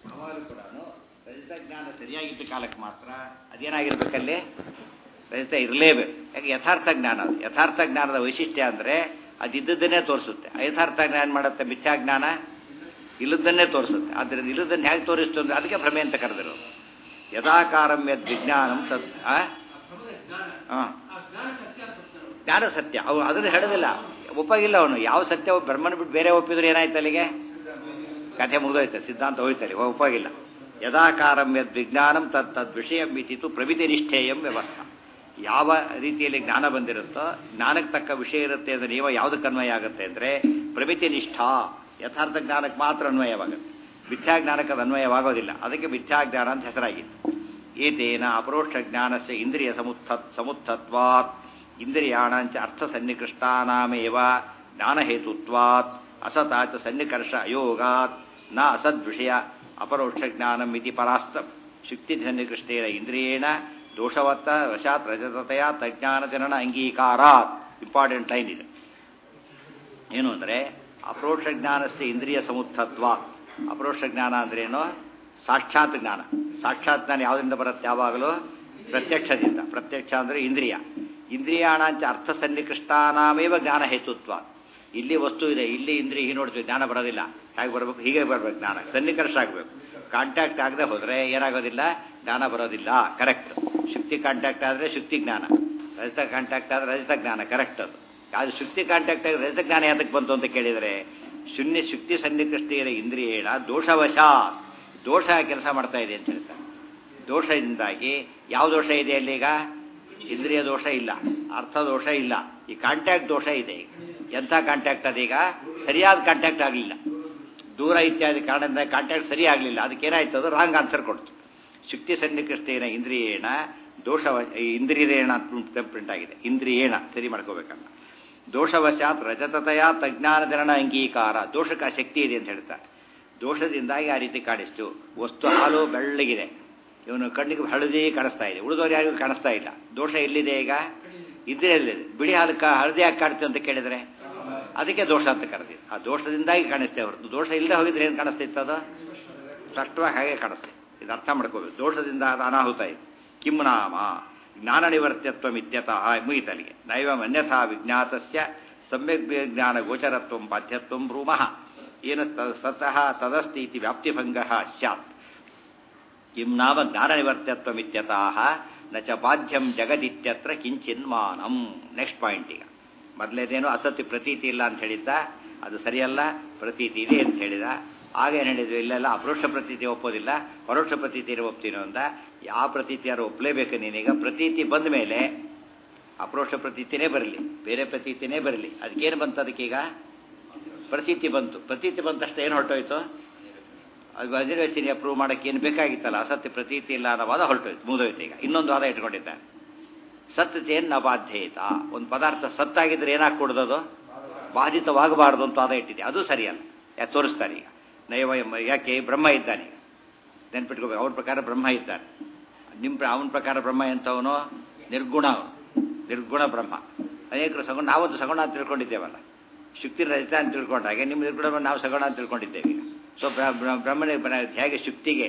ಯಾವಾಗಲೂ ಕೂಡ ರಜತ ಜ್ಞಾನ ಸರಿಯಾಗಿದ್ದ ಕಾಲಕ್ಕೆ ಮಾತ್ರ ಅದೇನಾಗಿರ್ಬೇಕಲ್ಲಿ ರಜತ ಇರಲೇಬೇಕು ಯಾಕೆ ಯಥಾರ್ಥ ಜ್ಞಾನ ಅದು ಯಥಾರ್ಥ ಜ್ಞಾನದ ವೈಶಿಷ್ಟ್ಯ ಅಂದರೆ ಅದಿದ್ದದ್ದನ್ನೇ ತೋರಿಸುತ್ತೆ ಅಯಥಾರ್ಥ ಜ್ಞಾನ ಮಾಡುತ್ತೆ ಮಿಥ್ಯಾ ಜ್ಞಾನ ಇಲ್ಲದನ್ನೇ ತೋರಿಸುತ್ತೆ ಆದ್ದರಿಂದ ಇಲ್ಲದನ್ನು ಹೇಗೆ ತೋರಿಸ್ತು ಅಂದರೆ ಅದಕ್ಕೆ ಭ್ರಮೆ ಅಂತ ಕರೆದಿರೋದು ಯಥಾಕಾರಂ ಯದ್ ವಿಜ್ಞಾನಂ ತತ್ ಆ? ಆ. ಜ್ಞಾನ ಸತ್ಯ ಅವು ಅದನ್ನು ಹೇಳೋದಿಲ್ಲ ಒಪ್ಪಾಗಿಲ್ಲ ಅವನು ಯಾವ ಸತ್ಯ ಬ್ರಹ್ಮನ ಬಿಟ್ಟು ಬೇರೆ ಒಪ್ಪಿದ್ರೆ ಏನಾಯ್ತು ಅಲ್ಲಿಗೆ ಕಥೆ ಮುಗಿದೋಯ್ತು ಸಿದ್ಧಾಂತ ಹೋಯ್ತಲ್ಲಿ ಒಪ್ಪಾಗಿಲ್ಲ ಯದಾಕಾರಂ ಯದ್ ವಿಜ್ಞಾನಂ ತತ್ ತದ್ ವಿಷಯ ಮಿತಿತು ಪ್ರಮಿತಿ ನಿಷ್ಠೇಯಂ ವ್ಯವಸ್ಥಾ ಯಾವ ರೀತಿಯಲ್ಲಿ ಜ್ಞಾನ ಬಂದಿರುತ್ತೋ ಜ್ಞಾನಕ್ಕೆ ತಕ್ಕ ವಿಷಯ ಇರುತ್ತೆ ಅಂದರೆ ನೀವು ಯಾವುದಕ್ಕೆ ಅನ್ವಯ ಆಗುತ್ತೆ ಅಂದರೆ ಪ್ರಮಿತಿ ನಿಷ್ಠಾ ಯಥಾರ್ಥ ಜ್ಞಾನಕ್ಕೆ ಮಾತ್ರ ಅನ್ವಯವಾಗುತ್ತೆ ಮಿಥ್ಯಾ ಜ್ಞಾನಕ್ಕೆ ಅದು ಅನ್ವಯವಾಗೋದಿಲ್ಲ ಅದಕ್ಕೆ ಮಿಥ್ಯಾ ಜ್ಞಾನ ಅಂತ ಹೆಸರಾಗಿತ್ತು ಏತೇನ ಅಪರೋಕ್ಷ ಜ್ಞಾನಸ್ಯ ಇಂದ್ರಿಯ ಸಮುತ್ಥ ಸಮುತ್ಥತ್ವಾತ್ ಇಂದ್ರಿಯಾಣಾಂಚ ಅರ್ಥ ಸನ್ನಿಕೃಷ್ಟಾನಾಮೇವ ಜ್ಞಾನಹೇತುತ್ವಾತ್ ಅಸತಾಚ ಸನ್ನಿಕರ್ಷ ಅಯೋಗಾತ್ ನ ಅಸದ್ವಿಷಯ ಅಪರೋಕ್ಷ ಜ್ಞಾನಂ ಇತಿ ಪರಾಸ್ತ ಶುಕ್ತಿ ಸನ್ನಿಕೃಷ್ಟೇನ ಇಂದ್ರಿಯೇಣ ದೋಷವತ್ತ ವಶಾತ್ ರಜತತೆಯ ತಜ್ಞಾನ ಜನನ ಅಂಗೀಕಾರಾತ್ ಇಂಪಾರ್ಟೆಂಟ್ ಲೈನ್ ಇದೆ ಏನು ಅಂದರೆ ಅಪರೋಕ್ಷ ಜ್ಞಾನಸ್ಯ ಇಂದ್ರಿಯ ಸಮುತ್ಥತ್ವ ಅಪರೋಕ್ಷ ಜ್ಞಾನ ಅಂದ್ರೇನು ಸಾಕ್ಷಾತ್ ಜ್ಞಾನ ಸಾಕ್ಷಾತ್ ಜ್ಞಾನ ಯಾವುದರಿಂದ ಬರುತ್ತೆ ಯಾವಾಗಲೂ ಪ್ರತ್ಯಕ್ಷದಿಂದ ಪ್ರತ್ಯಕ್ಷ ಅಂದರೆ ಇಂದ್ರಿಯ ಇಂದ್ರಿಯಾಣಾಂಚ ಅರ್ಥ ಸನ್ನಿಕೃಷ್ಟಾನಾಮೇವ ಜ್ಞಾನ ಹೇತುತ್ವ ಇಲ್ಲಿ ವಸ್ತು ಇದೆ ಇಲ್ಲಿ ಇಂದ್ರಿಯ ಹೀಗೆ ನೋಡ್ತೀವಿ ಜ್ಞಾನ ಬರೋದಿಲ್ಲ ಹೇಗೆ ಬರಬೇಕು ಹೀಗೆ ಬರಬೇಕು ಜ್ಞಾನ ಸನ್ನಿಕರ್ಷ ಆಗಬೇಕು ಕಾಂಟ್ಯಾಕ್ಟ್ ಆಗದೆ ಹೋದರೆ ಏನಾಗೋದಿಲ್ಲ ಜ್ಞಾನ ಬರೋದಿಲ್ಲ ಕರೆಕ್ಟ್ ಶಕ್ತಿ ಕಾಂಟ್ಯಾಕ್ಟ್ ಆದರೆ ಶಕ್ತಿ ಜ್ಞಾನ ರಜತ ಕಾಂಟ್ಯಾಕ್ಟ್ ಆದರೆ ರಜತ ಜ್ಞಾನ ಕರೆಕ್ಟ್ ಅದು ಅದು ಶಕ್ತಿ ಕಾಂಟ್ಯಾಕ್ಟ್ ಆಗಿ ರಜತ ಜ್ಞಾನ ಯಾತಕ್ಕೆ ಬಂತು ಅಂತ ಕೇಳಿದರೆ ಶೂನ್ಯ ಶಕ್ತಿ ಸನ್ನಿಕೃಷ್ಟಿಯರ ಇಂದ್ರಿಯೇಣ ದೋಷವಶ ದೋಷ ಕೆಲಸ ಮಾಡ್ತಾ ಇದೆ ಅಂತ ಹೇಳ್ತಾರೆ ದೋಷದಿಂದಾಗಿ ಯಾವ ದೋಷ ಇದೆ ಅಲ್ಲಿ ಈಗ ಇಂದ್ರಿಯ ದೋಷ ಇಲ್ಲ ಅರ್ಥ ದೋಷ ಇಲ್ಲ ಈ ಕಾಂಟ್ಯಾಕ್ಟ್ ದೋಷ ಇದೆ ಈಗ ಎಂಥ ಕಾಂಟ್ಯಾಕ್ಟ್ ಅದೀಗ ಸರಿಯಾದ ಕಾಂಟ್ಯಾಕ್ಟ್ ಆಗಲಿಲ್ಲ ದೂರ ಇತ್ಯಾದಿ ಕಾರಣದಿಂದ ಕಾಂಟ್ಯಾಕ್ಟ್ ಸರಿ ಆಗಲಿಲ್ಲ ಅದಕ್ಕೇನಾಯ್ತು ಅದು ರಾಂಗ್ ಆನ್ಸರ್ ಕೊಡ್ತು ಶಕ್ತಿ ಸನ್ನಿಕೃಷ್ಟೇನ ಇಂದ್ರಿಯೇಣ ದೋಷ ಇಂದ್ರಿಯೇಣ ಅಂತ ಪ್ರಿಂಟ್ ಆಗಿದೆ ಇಂದ್ರಿಯೇಣ ಸರಿ ಮಾಡ್ಕೋಬೇಕಲ್ಲ ದೋಷವಶಾತ್ ರಜತತೆಯ ತಜ್ಞಾನಜನನ ಅಂಗೀಕಾರ ದೋಷಕ್ಕೆ ಆ ಶಕ್ತಿ ಇದೆ ಅಂತ ಹೇಳ್ತಾರೆ ದೋಷದಿಂದಾಗಿ ಆ ರೀತಿ ಕಾಣಿಸ್ತು ವಸ್ತು ಹಾಲು ಬೆಳ್ಳಗಿದೆ ಇವನು ಕಣ್ಣಿಗೆ ಹಳದಿ ಕಾಣಿಸ್ತಾ ಇದೆ ಉಳಿದವ್ರು ಯಾರಿಗೂ ಕಾಣಿಸ್ತಾ ಇಲ್ಲ ದೋಷ ಎಲ್ಲಿದೆ ಈಗ ಇದ್ರಲ್ಲಿದೆ ಬಿಳಿ ಹಾಲಕ್ಕೆ ಹಳದಿ ಯಾಕೆ ಕಾಣ್ತೀವಿ ಅಂತ ಕೇಳಿದರೆ ಅದಕ್ಕೆ ದೋಷ ಅಂತ ಕರೆದಿದೆ ಆ ದೋಷದಿಂದಾಗಿ ಕಾಣಿಸ್ತೇವೆ ಹೊರತು ದೋಷ ಇಲ್ಲದೆ ಹೋಗಿದ್ರೆ ಏನು ಕಾಣಿಸ್ತಿತ್ತು ಅದು ಸ್ಪಷ್ಟವಾಗಿ ಹಾಗೆ ಕಾಣಿಸ್ತದೆ ಇದು ಅರ್ಥ ಮಾಡ್ಕೋಬೇಕು ದೋಷದಿಂದ ಅದು ಅನಾಹುತ ಇದೆ ಕಿಂ ನಾಮ ಜ್ಞಾನ ನಿವರ್ತ್ಯತ್ವ ಮಿತ್ಯತಃ ಮುಗಿತಲಿಗೆ ನೈವಂ ಅನ್ಯಥಾ ವಿಜ್ಞಾತಸ್ಯ ಸಮ್ಯಕ್ ಜ್ಞಾನ ಗೋಚರತ್ವ ಬಾಧ್ಯತ್ವ ಬ್ರೂಮಃ ಏನು ಸತಃ ತದಸ್ತಿ ಇತಿ ವ್ಯಾಪ್ತಿಭಂಗ ಸ್ಯಾತ್ ಕಿಂ ನಾಮ ಜ್ಞಾನ ನಿವರ್ತ್ಯತ್ವ ಮಿತ್ಯತಃ ನ ಚ ಬಾಧ್ಯಂ ಜಗದಿತ್ಯತ್ರ ಕಿಂಚಿನ್ಮಾನಂ ನೆಕ್ಸ್ಟ್ ಪಾಯಿಂಟ್ ಈಗ ಮೊದಲೇದೇನು ಅಸತ್ಯ ಪ್ರತೀತಿ ಇಲ್ಲ ಅಂತ ಹೇಳಿದ್ದ ಅದು ಸರಿಯಲ್ಲ ಪ್ರತೀತಿ ಇದೆ ಅಂತ ಹೇಳಿದ ಆಗ ಏನು ಹೇಳಿದ್ವಿ ಇಲ್ಲೆಲ್ಲ ಅಪರೋಕ್ಷ ಪ್ರತೀತಿ ಒಪ್ಪೋದಿಲ್ಲ ಪರೋಕ್ಷ ಪ್ರತೀತಿ ಒಪ್ತೀನಿ ಅಂದ ಯಾವ ಪ್ರತೀತಿ ಯಾರು ಒಪ್ಪಲೇಬೇಕು ನೀನೀಗ ಪ್ರತೀತಿ ಬಂದ ಮೇಲೆ ಅಪರೋಕ್ಷ ಪ್ರತೀತಿನೇ ಬರಲಿ ಬೇರೆ ಪ್ರತೀತಿನೇ ಬರಲಿ ಅದಕ್ಕೇನು ಬಂತು ಅದಕ್ಕೀಗ ಪ್ರತೀತಿ ಬಂತು ಪ್ರತೀತಿ ಬಂತಷ್ಟೇ ಏನು ಹೊರಟೋಯ್ತು ಅದು ವಜ್ರವಸ್ತಿನಿ ಅಪ್ರೂವ್ ಮಾಡೋಕ್ಕೆ ಏನು ಬೇಕಾಗಿತ್ತಲ್ಲ ಅಸತ್ಯ ಪ್ರತೀತಿ ಇಲ್ಲ ಅನ್ನೋ ವಾದ ಹೊರಟೋಯ್ತು ಮುಗಿದೋಯ್ತು ಈಗ ಇನ್ನೊಂದು ವಾದ ಇಟ್ಕೊಂಡಿದ್ದಾನೆ ಸತ್ ಚೇನ್ ನಬಾಧ್ಯೇತ ಒಂದು ಪದಾರ್ಥ ಸತ್ತಾಗಿದ್ರೆ ಏನಾಗಿ ಕೊಡೋದು ಬಾಧಿತವಾಗಬಾರ್ದು ಅಂತ ವಾದ ಇಟ್ಟಿದೆ ಅದು ಸರಿಯಲ್ಲ ಯಾಕೆ ತೋರಿಸ್ತಾರೆ ಈಗ ನೈವ ಯಾಕೆ ಬ್ರಹ್ಮ ಇದ್ದಾನೆ ಈಗ ನೆನ್ಪಿಟ್ಕೋಬೇಕು ಅವ್ರ ಪ್ರಕಾರ ಬ್ರಹ್ಮ ಇದ್ದಾನೆ ನಿಮ್ಮ ಅವನ ಪ್ರಕಾರ ಬ್ರಹ್ಮ ಎಂಥವನು ನಿರ್ಗುಣ ಅವನು ನಿರ್ಗುಣ ಬ್ರಹ್ಮ ಅನೇಕರು ಸಗುಣ ನಾವೊಂದು ಸಗುಣ ಅಂತ ತಿಳ್ಕೊಂಡಿದ್ದೇವಲ್ಲ ಶುಕ್ತಿ ರಜತ ಅಂತ ತಿಳ್ಕೊಂಡಾಗೆ ನಿಮ್ಮ ನಿರ್ಗುಣ ನಾವು ಸಗುಣ ಅಂತ ತಿಳ್ಕೊಂಡಿದ್ದೇವೆ ಈಗ ಸೊ ಬ್ರಹ್ಮನೇ ಹೇಗೆ ಶುಕ್ತಿಗೆ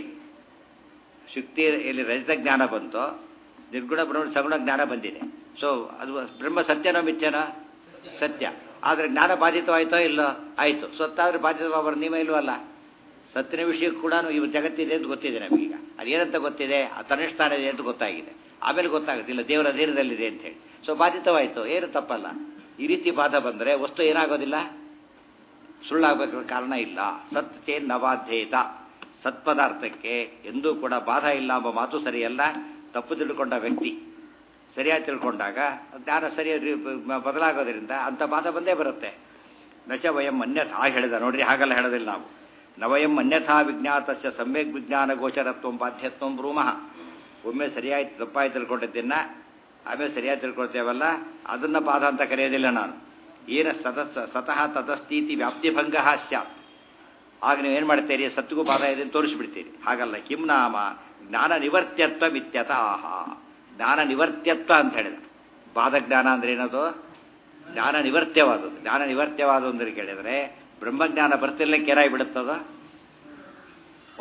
ಶುಕ್ತಿ ಇಲ್ಲಿ ರಜತ ಜ್ಞಾನ ಬಂತು ನಿರ್ಗುಣ ಬ್ರಹ್ಮ ಸಗುಣ ಜ್ಞಾನ ಬಂದಿದೆ ಸೊ ಅದು ಬ್ರಹ್ಮ ಸತ್ಯನೋ ಮಿಥ್ಯನೋ ಸತ್ಯ ಆದರೆ ಜ್ಞಾನ ಬಾಧಿತವಾಯ್ತೋ ಇಲ್ಲೋ ಆಯಿತು ಸತ್ತಾದ್ರೆ ಬಾಧಿತವಾಗ್ಬಾರ್ದು ನೀವೇ ಇಲ್ವಲ್ಲ ಸತ್ತಿನ ವಿಷಯ ಕೂಡ ಇವು ಜಗತ್ತಿದೆ ಅಂತ ಗೊತ್ತಿದೆ ನಮಗೀಗ ಅದೇನಂತ ಗೊತ್ತಿದೆ ತನಿಷ್ಠಾನ ಇದೆ ಅಂತ ಗೊತ್ತಾಗಿದೆ ಆಮೇಲೆ ಗೊತ್ತಾಗುತ್ತೆ ಇಲ್ಲ ದೇವರ ಅಧೀನದಲ್ಲಿದೆ ಅಂತ ಹೇಳಿ ಸೊ ಬಾಧಿತವಾಯಿತು ಏನು ತಪ್ಪಲ್ಲ ಈ ರೀತಿ ಬಾಧ ಬಂದರೆ ವಸ್ತು ಏನಾಗೋದಿಲ್ಲ ಸುಳ್ಳಾಗಬೇಕು ಕಾರಣ ಇಲ್ಲ ಸತ್ ಚೇನ್ ನವಾಧ್ಯೇತ ಸತ್ಪದಾರ್ಥಕ್ಕೆ ಎಂದೂ ಕೂಡ ಬಾಧ ಇಲ್ಲ ಎಂಬ ಮಾತು ಸರಿಯಲ್ಲ ತಪ್ಪು ತಿಳ್ಕೊಂಡ ವ್ಯಕ್ತಿ ಸರಿಯಾಗಿ ತಿಳ್ಕೊಂಡಾಗ ಜ್ಞಾನ ಸರಿಯಾಗಿ ಬದಲಾಗೋದ್ರಿಂದ ಅಂಥ ಬಾಧ ಬಂದೇ ಬರುತ್ತೆ ನಚ ವಯಂ ಅನ್ಯಥಾ ಹೇಳಿದ ನೋಡ್ರಿ ಹಾಗೆಲ್ಲ ಹೇಳೋದಿಲ್ಲ ನಾವು ನವಯಂ ಅನ್ಯಥಾ ವಿಜ್ಞಾತಸ್ಯ ಸಮ್ಯಕ್ ವಿಜ್ಞಾನ ಗೋಚರತ್ವ ಬಾಧ್ಯತ್ವ ಬ್ರೂಮಃ ಒಮ್ಮೆ ಸರಿಯಾಗಿ ತಪ್ಪಾಗಿ ತಿಳ್ಕೊಂಡಿದ್ದನ್ನ ಆಮೇಲೆ ಸರಿಯಾಗಿ ತಿಳ್ಕೊಳ್ತೇವಲ್ಲ ಅದನ್ನ ಬಾಧ ಅಂತ ಕರೆಯೋದಿಲ್ಲ ನಾನು ಏನ ಸತಸ್ ಸತಃ ತತಸ್ಥಿತಿ ವ್ಯಾಪ್ತಿಭಂಗ ಸ್ಯಾತ್ ಆಗ ನೀವು ಏನು ಮಾಡ್ತೀರಿ ಸತ್ತಿಗೂ ಬಾಧ ಇದೆ ಅಂತ ತೋರಿಸ್ಬಿಡ್ತೀರಿ ಹಾಗಲ್ಲ ಕಿಂ ನಾಮ ಜ್ಞಾನ ನಿವರ್ತ್ಯತ್ವ ಮಿತ್ಯತಃ ಜ್ಞಾನ ನಿವರ್ತ್ಯತ್ವ ಅಂತ ಹೇಳಿದ ಬಾಧ ಜ್ಞಾನ ಅಂದ್ರೆ ಏನದು ಜ್ಞಾನ ನಿವರ್ತ್ಯವಾದದ್ದು ಜ್ಞಾನ ನಿವರ್ತ್ಯವಾದ ಅಂದ್ರೆ ಕೇಳಿದರೆ ಬ್ರಹ್ಮಜ್ಞಾನ ಬರ್ತಿರ್ಲಿಕ್ಕೆ ಏನಾಗಿ ಬಿಡುತ್ತದ ಓ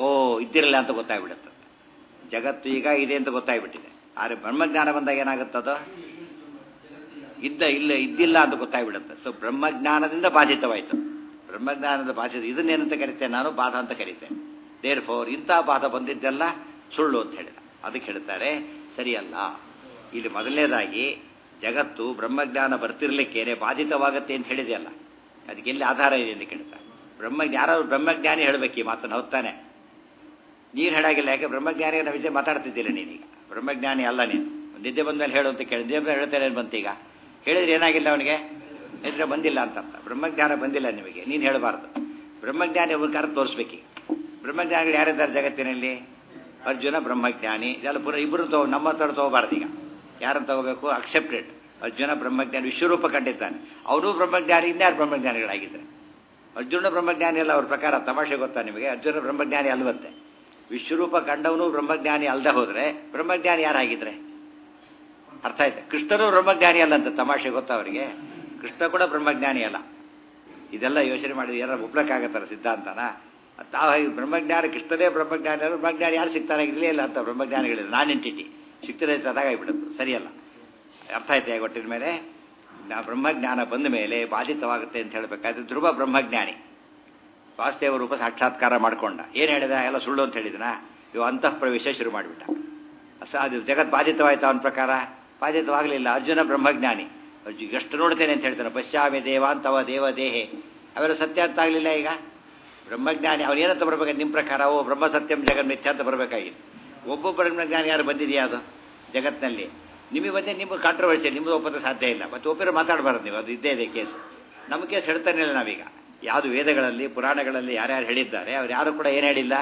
ಇದ್ದಿರಲಿಲ್ಲ ಅಂತ ಗೊತ್ತಾಗ್ಬಿಡುತ್ತೆ ಜಗತ್ತು ಈಗ ಇದೆ ಅಂತ ಗೊತ್ತಾಗ್ಬಿಟ್ಟಿದೆ ಆದರೆ ಬ್ರಹ್ಮಜ್ಞಾನ ಬಂದಾಗ ಏನಾಗುತ್ತದೋ ಇದ್ದ ಇಲ್ಲ ಇದ್ದಿಲ್ಲ ಅಂತ ಗೊತ್ತಾಗ್ಬಿಡುತ್ತೆ ಸೊ ಬ್ರಹ್ಮಜ್ಞಾನದಿಂದ ಬಾಧಿತವಾಯಿತು ಬ್ರಹ್ಮಜ್ಞಾನದ ಬಾಧಿತ ಇದನ್ನೇನಂತ ಕರಿತೇನೆ ನಾನು ಬಾಧ ಅಂತ ಕರಿತೇನೆ ದೇರ್ ಫೋರ್ ಇಂಥ ಬಾಧ ಬಂದಿದ್ದೆಲ್ಲ ಸುಳ್ಳು ಅಂತ ಹೇಳಿದ ಅದಕ್ಕೆ ಹೇಳ್ತಾರೆ ಸರಿಯಲ್ಲ ಇಲ್ಲಿ ಮೊದಲನೇದಾಗಿ ಜಗತ್ತು ಬ್ರಹ್ಮಜ್ಞಾನ ಬರ್ತಿರ್ಲಿಕ್ಕೇನೆ ಬಾಧಿತವಾಗತ್ತೆ ಅಂತ ಹೇಳಿದೆಯಲ್ಲ ಅದಕ್ಕೆ ಎಲ್ಲಿ ಆಧಾರ ಇದೆ ಅಂತ ಕೇಳ್ತಾರೆ ಬ್ರಹ್ಮ ಯಾರಾದ್ರು ಬ್ರಹ್ಮಜ್ಞಾನಿ ಹೇಳಬೇಕು ಈ ಮಾತನ್ನು ಹೋಗ್ತಾನೆ ನೀನು ಹೇಳಾಗಿಲ್ಲ ಯಾಕೆ ಬ್ರಹ್ಮಜ್ಞಾನಿ ನಾವು ಇದೇ ಮಾತಾಡ್ತಿದ್ದಿಲ್ಲ ನೀನೀಗ ಬ್ರಹ್ಮಜ್ಞಾನಿ ಅಲ್ಲ ನೀನು ನಿದ್ದೆ ಬಂದ ಮೇಲೆ ಹೇಳು ಅಂತ ಕೇಳಿ ನಿದ್ದೆ ಬಂದ ಹೇಳ್ತೇನೆ ಬಂತೀಗ ಹೇಳಿದ್ರೆ ಏನಾಗಿಲ್ಲ ಅವನಿಗೆ ಇದ್ರೆ ಬಂದಿಲ್ಲ ಅಂತ ಅರ್ಥ ಬ್ರಹ್ಮಜ್ಞಾನ ಬಂದಿಲ್ಲ ನಿಮಗೆ ನೀನು ಹೇಳಬಾರ್ದು ಬ್ರಹ್ಮಜ್ಞಾನಿ ಒಬ್ಬರು ಕರೆದು ತೋರಿಸ್ಬೇಕು ಬ್ರಹ್ಮಜ್ಞಾನಿಗಳು ಯಾರಿದ್ದಾರೆ ಜಗತ್ತಿನಲ್ಲಿ ಅರ್ಜುನ ಬ್ರಹ್ಮಜ್ಞಾನಿ ಇದೆಲ್ಲ ಪುರ ಇಬ್ಬರು ತಗೋ ನಮ್ಮ ಹತ್ರ ತಗೋಬಾರ್ದು ಈಗ ಯಾರನ್ನು ತಗೋಬೇಕು ಅಕ್ಸೆಪ್ಟೆಡ್ ಅರ್ಜುನ ಬ್ರಹ್ಮಜ್ಞಾನಿ ವಿಶ್ವರೂಪ ಕಂಡಿದ್ದಾನೆ ಅವನು ಬ್ರಹ್ಮಜ್ಞಾನಿ ಇನ್ಯಾರು ಬ್ರಹ್ಮಜ್ಞಾನಿಗಳಾಗಿದ್ದಾರೆ ಅರ್ಜುನ ಬ್ರಹ್ಮಜ್ಞಾನಿ ಅಲ್ಲ ಅವ್ರ ಪ್ರಕಾರ ತಮಾಷೆ ಗೊತ್ತಾ ನಿಮಗೆ ಅರ್ಜುನ ಬ್ರಹ್ಮಜ್ಞಾನಿ ಅಲ್ವಂತೆ ವಿಶ್ವರೂಪ ಕಂಡವನು ಬ್ರಹ್ಮಜ್ಞಾನಿ ಅಲ್ಲದೆ ಹೋದರೆ ಬ್ರಹ್ಮಜ್ಞಾನಿ ಯಾರಾಗಿದ್ರೆ ಅರ್ಥ ಆಯ್ತು ಕೃಷ್ಣನು ಬ್ರಹ್ಮಜ್ಞಾನಿ ಅಲ್ಲ ಅಂತ ತಮಾಷೆ ಗೊತ್ತಾ ಅವರಿಗೆ ಕೃಷ್ಣ ಕೂಡ ಬ್ರಹ್ಮಜ್ಞಾನಿ ಅಲ್ಲ ಇದೆಲ್ಲ ಯೋಚನೆ ಮಾಡಿದ್ರೆ ಯಾರು ಒಪ್ಲಕ್ಕಾಗತ್ತಲ್ಲ ಸಿದ್ಧಾಂತನ ತಾವು ಬ್ರಹ್ಮಜ್ಞಾನ ಕೃಷ್ಣನೇ ಬ್ರಹ್ಮಜ್ಞಾನಿ ಅಲ್ಲ ಬ್ರಹ್ಮಜ್ಞಾನಿ ಯಾರು ಸಿಗ್ತಾರೆ ಇರಲೇ ಇಲ್ಲ ಅಂತ ಬ್ರಹ್ಮಜ್ಞಾನಿಗಳಿಲ್ಲ ನಾನ್ ಎಂಟಿಟಿ ಸಿಗ್ತದೆ ಅದಾಗ ಆಗಿಬಿಡುತ್ತೆ ಸರಿಯಲ್ಲ ಅರ್ಥ ಆಯ್ತು ಒಟ್ಟಿನ ಮೇಲೆ ನಾ ಬ್ರಹ್ಮಜ್ಞಾನ ಬಂದ ಮೇಲೆ ಬಾಧಿತವಾಗುತ್ತೆ ಅಂತ ಹೇಳಬೇಕಾದ್ರೆ ಧ್ರುವ ಬ್ರಹ್ಮಜ್ಞಾನಿ ವಾಸುದೇವ ರೂಪ ಸಾಕ್ಷಾತ್ಕಾರ ಮಾಡ್ಕೊಂಡ ಏನು ಹೇಳಿದ ಎಲ್ಲ ಸುಳ್ಳು ಅಂತ ಹೇಳಿದನ ಇವು ಅಂತಃ ಪ್ರವೇಶ ಶುರು ಮಾಡಿಬಿಟ್ಟ ಸ ಅದು ಜಗತ್ ಬಾಧಿತವಾಯ್ತು ಅವನ ಪ್ರಕಾರ ಬಾಧಿತವಾಗಲಿಲ್ಲ ಅರ್ಜುನ ಬ್ರಹ್ಮಜ್ಞಾನಿ ಅರ್ಜುನ್ ಎಷ್ಟು ನೋಡ್ತೇನೆ ಅಂತ ಹೇಳ್ತಾನೆ ಪಶ್ಚಾಮಿ ದೇವ ಅಂತವ ದೇವ ದೇಹೆ ಅವೆಲ್ಲ ಸತ್ಯ ಅಂತ ಆಗಲಿಲ್ಲ ಈಗ ಬ್ರಹ್ಮಜ್ಞಾನಿ ಅವನೇನಂತ ಬರ್ಬೇಕು ನಿಮ್ಮ ಪ್ರಕಾರ ಓ ಬ್ರಹ್ಮ ಸತ್ಯಂ ಜಗನ್ ಮಿಥ್ಯ ಅಂತ ಬರಬೇಕಾಗಿತ್ತು ಒಬ್ಬೊಬ್ಬ ಬ್ರಹ್ಮಜ್ಞಾನಿ ಯಾರು ಬಂದಿದೆಯಾ ಅದು ಜಗತ್ತಿನಲ್ಲಿ ನಿಮಗೆ ಬಂದೆ ನಿಮಗೆ ಕಾಂಟ್ರವರ್ಸಿ ನಿಮಗೆ ಒಪ್ಪದ ಸಾಧ್ಯ ಇಲ್ಲ ಮತ್ತು ಒಬ್ಬರು ಮಾತಾಡಬಾರ್ದು ನೀವು ಅದು ಇದ್ದೇ ಇದೆ ಕೇಸು ನಮ್ಮ ಕೇಸ್ ಹೇಳ್ತಾನೆ ಇಲ್ಲ ನಾವೀಗ ಯಾವುದು ವೇದಗಳಲ್ಲಿ ಪುರಾಣಗಳಲ್ಲಿ ಯಾರ್ಯಾರು ಹೇಳಿದ್ದಾರೆ ಅವ್ರು ಯಾರು ಕೂಡ ಏನು ಹೇಳಿಲ್ಲ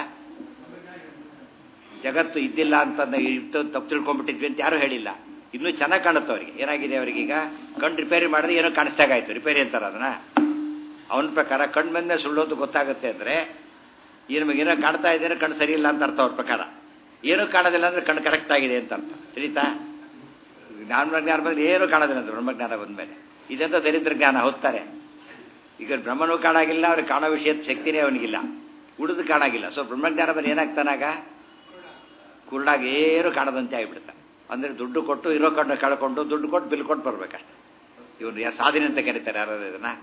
ಜಗತ್ತು ಇದ್ದಿಲ್ಲ ಅಂತ ಇಟ್ಟು ತಪ್ಪು ತಿಳ್ಕೊಂಡ್ಬಿಟ್ಟಿದ್ವಿ ಅಂತ ಯಾರು ಹೇಳಿಲ್ಲ ಇನ್ನೂ ಚೆನ್ನಾಗಿ ಕಾಣುತ್ತೆ ಅವರಿಗೆ ಏನಾಗಿದೆ ಅವರಿಗೀಗ ಕಣ್ಣು ರಿಪೇರಿ ಮಾಡಿದ್ರೆ ಏನೋ ಕಾಣಿಸ್ದಾಗಾಯ್ತು ರಿಪೇರಿ ಅಂತಾರ ಅದನ್ನ ಅವನ ಪ್ರಕಾರ ಕಣ್ಣು ಬಂದ ಸುಳ್ಳು ಅಂತ ಗೊತ್ತಾಗುತ್ತೆ ಅಂದರೆ ಈ ನಮಗೇನೋ ಕಾಣ್ತಾ ಇದ್ದೇನೆ ಕಣ್ಣು ಸರಿ ಇಲ್ಲ ಅಂತ ಅರ್ಥ ಅವ್ರ ಪ್ರಕಾರ ಏನೂ ಕಾಣೋದಿಲ್ಲ ಅಂದರೆ ಕಣ್ಣು ಕರೆಕ್ಟ್ ಆಗಿದೆ ಅಂತ ಅರ್ಥ ತಿಳಿತಾ ಜ್ಞಾನ ಬಂದ್ರೆ ಏನೂ ಕಾಣೋದಿಲ್ಲ ಅಂತ ಬ್ರಹ್ಮಜ್ಞಾನ ಬಂದಮೇಲೆ ಇದೆಂತ ದರಿದ್ರ ಜ್ಞಾನ ಹೊತ್ತಾರೆ ಈಗ ಬ್ರಹ್ಮನೂ ಕಾಣಾಗಿಲ್ಲ ಅವ್ರಿಗೆ ಕಾಣೋ ವಿಷಯದ ಶಕ್ತಿನೇ ಅವನಿಗಿಲ್ಲ ಉಳಿದು ಕಾಣಾಗಿಲ್ಲ ಸೊ ಬ್ರಹ್ಮಜ್ಞಾನ ಬಂದು ಏನಾಗ್ತಾನಾಗ ಕುರುಡಾಗಿ ಏನು ಕಾಣದಂತೆ ಆಗಿಬಿಡ್ತಾನೆ ಅಂದರೆ ದುಡ್ಡು ಕೊಟ್ಟು ಇರೋ ಕಣ್ಣು ಕಳ್ಕೊಂಡು ದುಡ್ಡು ಕೊಟ್ಟು ಬಿಲ್ ಕೊಟ್ಟು ಬರ್ಬೇಕಷ್ಟೆ ಇವ್ರು ಯಾ ಸಾಧನೆ ಅಂತ ಕರೀತಾರೆ ಯಾರು ಇದನ್ನ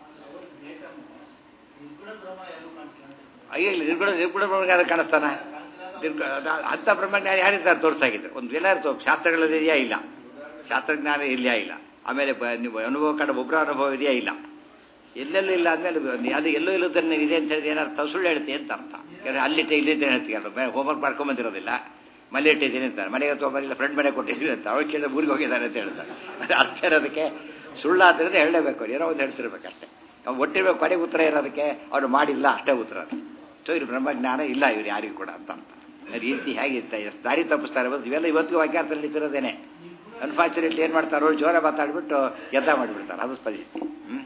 ಅಯ್ಯೋ ಇಲ್ಲ ನಿರ್ಗುಣ ನಿರ್ಗುಣ ಬ್ರಹ್ಮಜ್ಞಾನ ಕಾಣಿಸ್ತಾನ ಅಂಥ ಬ್ರಹ್ಮಜ್ಞಾನ ಯಾರಿದ್ದಾರೆ ತೋರಿಸಾಗಿದ್ದಾರೆ ಒಂದು ಎಲ್ಲಾರು ತೋ ಶಾಸ್ತ್ರಗಳಲ್ಲಿ ಇದೆಯಾ ಇಲ್ಲ ಶಾಸ್ತ್ರಜ್ಞಾನ ಇದೆಯಾ ಇಲ್ಲ ಆಮೇಲೆ ನೀವು ಅನುಭವ ಕಂಡ ಒಬ್ಬರ ಅನುಭವ ಇದೆಯಾ ಇಲ್ಲ ಎಲ್ಲೆಲ್ಲೂ ಇಲ್ಲ ಅಂದಮೇಲೆ ಅದು ಎಲ್ಲೂ ಇಲ್ಲದನ್ನ ಇದೆ ಅಂತ ಹೇಳಿದ್ರೆ ಏನಾರ್ಥ ಸುಳ್ಳು ಹೇಳ್ತೀವಿ ಅಂತ ಅರ್ಥ ಯಾಕಂದ್ರೆ ಅಲ್ಲಿಟ್ಟೆ ಇಲ್ಲಿದ್ದೆ ಹೇಳ್ತೀವಿ ಹೋಮ್ವರ್ಕ್ ಮಾಡ್ಕೊಂಬಂದಿರೋದಿಲ್ಲ ಮನೆ ಇಟ್ಟಿದ್ದೀನಿ ಅಂತ ಮನೆಗೆ ತೊಗೊಂಬರಿಲ್ಲ ಫ್ರೆಂಡ್ ಮನೆ ಕೊಟ್ಟಿದ್ದೀನಿ ಅಂತ ಅವ್ರು ಕೇಳಿದ್ರೆ ಊರಿಗೆ ಹೋಗಿದ್ದಾರೆ ಅಂತ ಹೇಳ್ತಾರೆ ಅದು ಅರ್ಥ ಇರೋದಕ್ಕೆ ಸುಳ್ಳಾದ್ರಿಂದ ಹೇಳಲೇಬೇಕು ಏನೋ ಒಂದು ಹೇಳ್ತಿರ್ಬೇಕಷ್ಟೇ ನಾವು ಒಟ್ಟಿರ್ಬೇಕು ಕೊನೆಗೆ ಉತ್ತರ ಇರೋದಕ್ಕೆ ಅವ್ರು ಮಾಡಿಲ್ಲ ಅಷ್ಟೇ ಉತ್ತರ ಅದು ಸೊ ಇವ್ರು ಬ್ರಹ್ಮಜ್ಞಾನ ಇಲ್ಲ ಇವ್ರು ಯಾರಿಗೂ ಕೂಡ ಅಂತ ಅಂತ ರೀತಿ ಹೇಗಿರ್ತಾ ಎಷ್ಟು ದಾರಿ ತಪ್ಪಿಸ್ತಾರೆ ಬಂದು ಇವೆಲ್ಲ ಇವತ್ತಿಗೂ ವಾಕ್ಯಾರ್ಥದಲ್ಲಿ ನಿಂತಿರೋದೇನೆ ಅನ್ಫಾರ್ಚುನೇಟ್ಲಿ ಏನು ಮಾಡ್ತಾರೋ ಜೋರ ಮಾತಾಡ್ಬಿಟ್ಟು ಎದ್ದ ಮಾಡಿಬಿಡ್ತಾರೆ ಅದು ಪರಿಸ್ಥಿತಿ ಹ್ಞೂ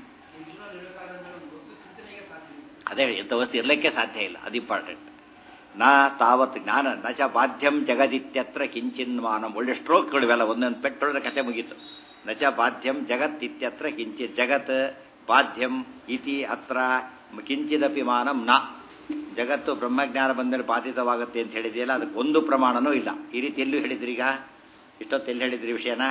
ಅದೇ ಎಂಥ ವಸ್ತು ಇರಲಿಕ್ಕೆ ಸಾಧ್ಯ ಇಲ್ಲ ಅದು ಇಂಪಾರ್ಟೆಂಟ್ ನಾ ತಾವತ್ ಜ್ಞಾನ ನಚ ಬಾಧ್ಯಂ ಜಗದಿತ್ಯತ್ರ ಕಿಂಚಿನ್ಮಾನಂ ಒಳ್ಳೆ ಸ್ಟ್ರೋಕ್ಗಳು ಇವೆಲ್ಲ ಒಂದೊಂದು ಪೆಟ್ಟೊಳ್ಳೆ ಕಥೆ ಮುಗೀತು ನಚ ಬಾಧ್ಯಂ ಜಗತ್ ಇತ್ಯತ್ರ ಕಿಂಚಿತ್ ಜಗತ್ ಬಾಧ್ಯಂ ಇತಿ ಅತ್ರ ಕಿಂಚಿದಪಿ ಮಾನಂ ನ ಜಗತ್ತು ಬ್ರಹ್ಮಜ್ಞಾನ ಬಂದರೆ ಬಾಧಿತವಾಗುತ್ತೆ ಅಂತ ಹೇಳಿದೆಯಲ್ಲ ಅದಕ್ಕೆ ಒಂದು ಪ್ರಮಾಣನೂ ಇಲ್ಲ ಈ ರೀತಿ ಎಲ್ಲೂ ಹೇಳಿದ್ರೀಗ ಇಷ್ಟೊತ್ತು ಎಲ್ಲಿ ಹೇಳಿದ್ರಿ ವಿಷಯನ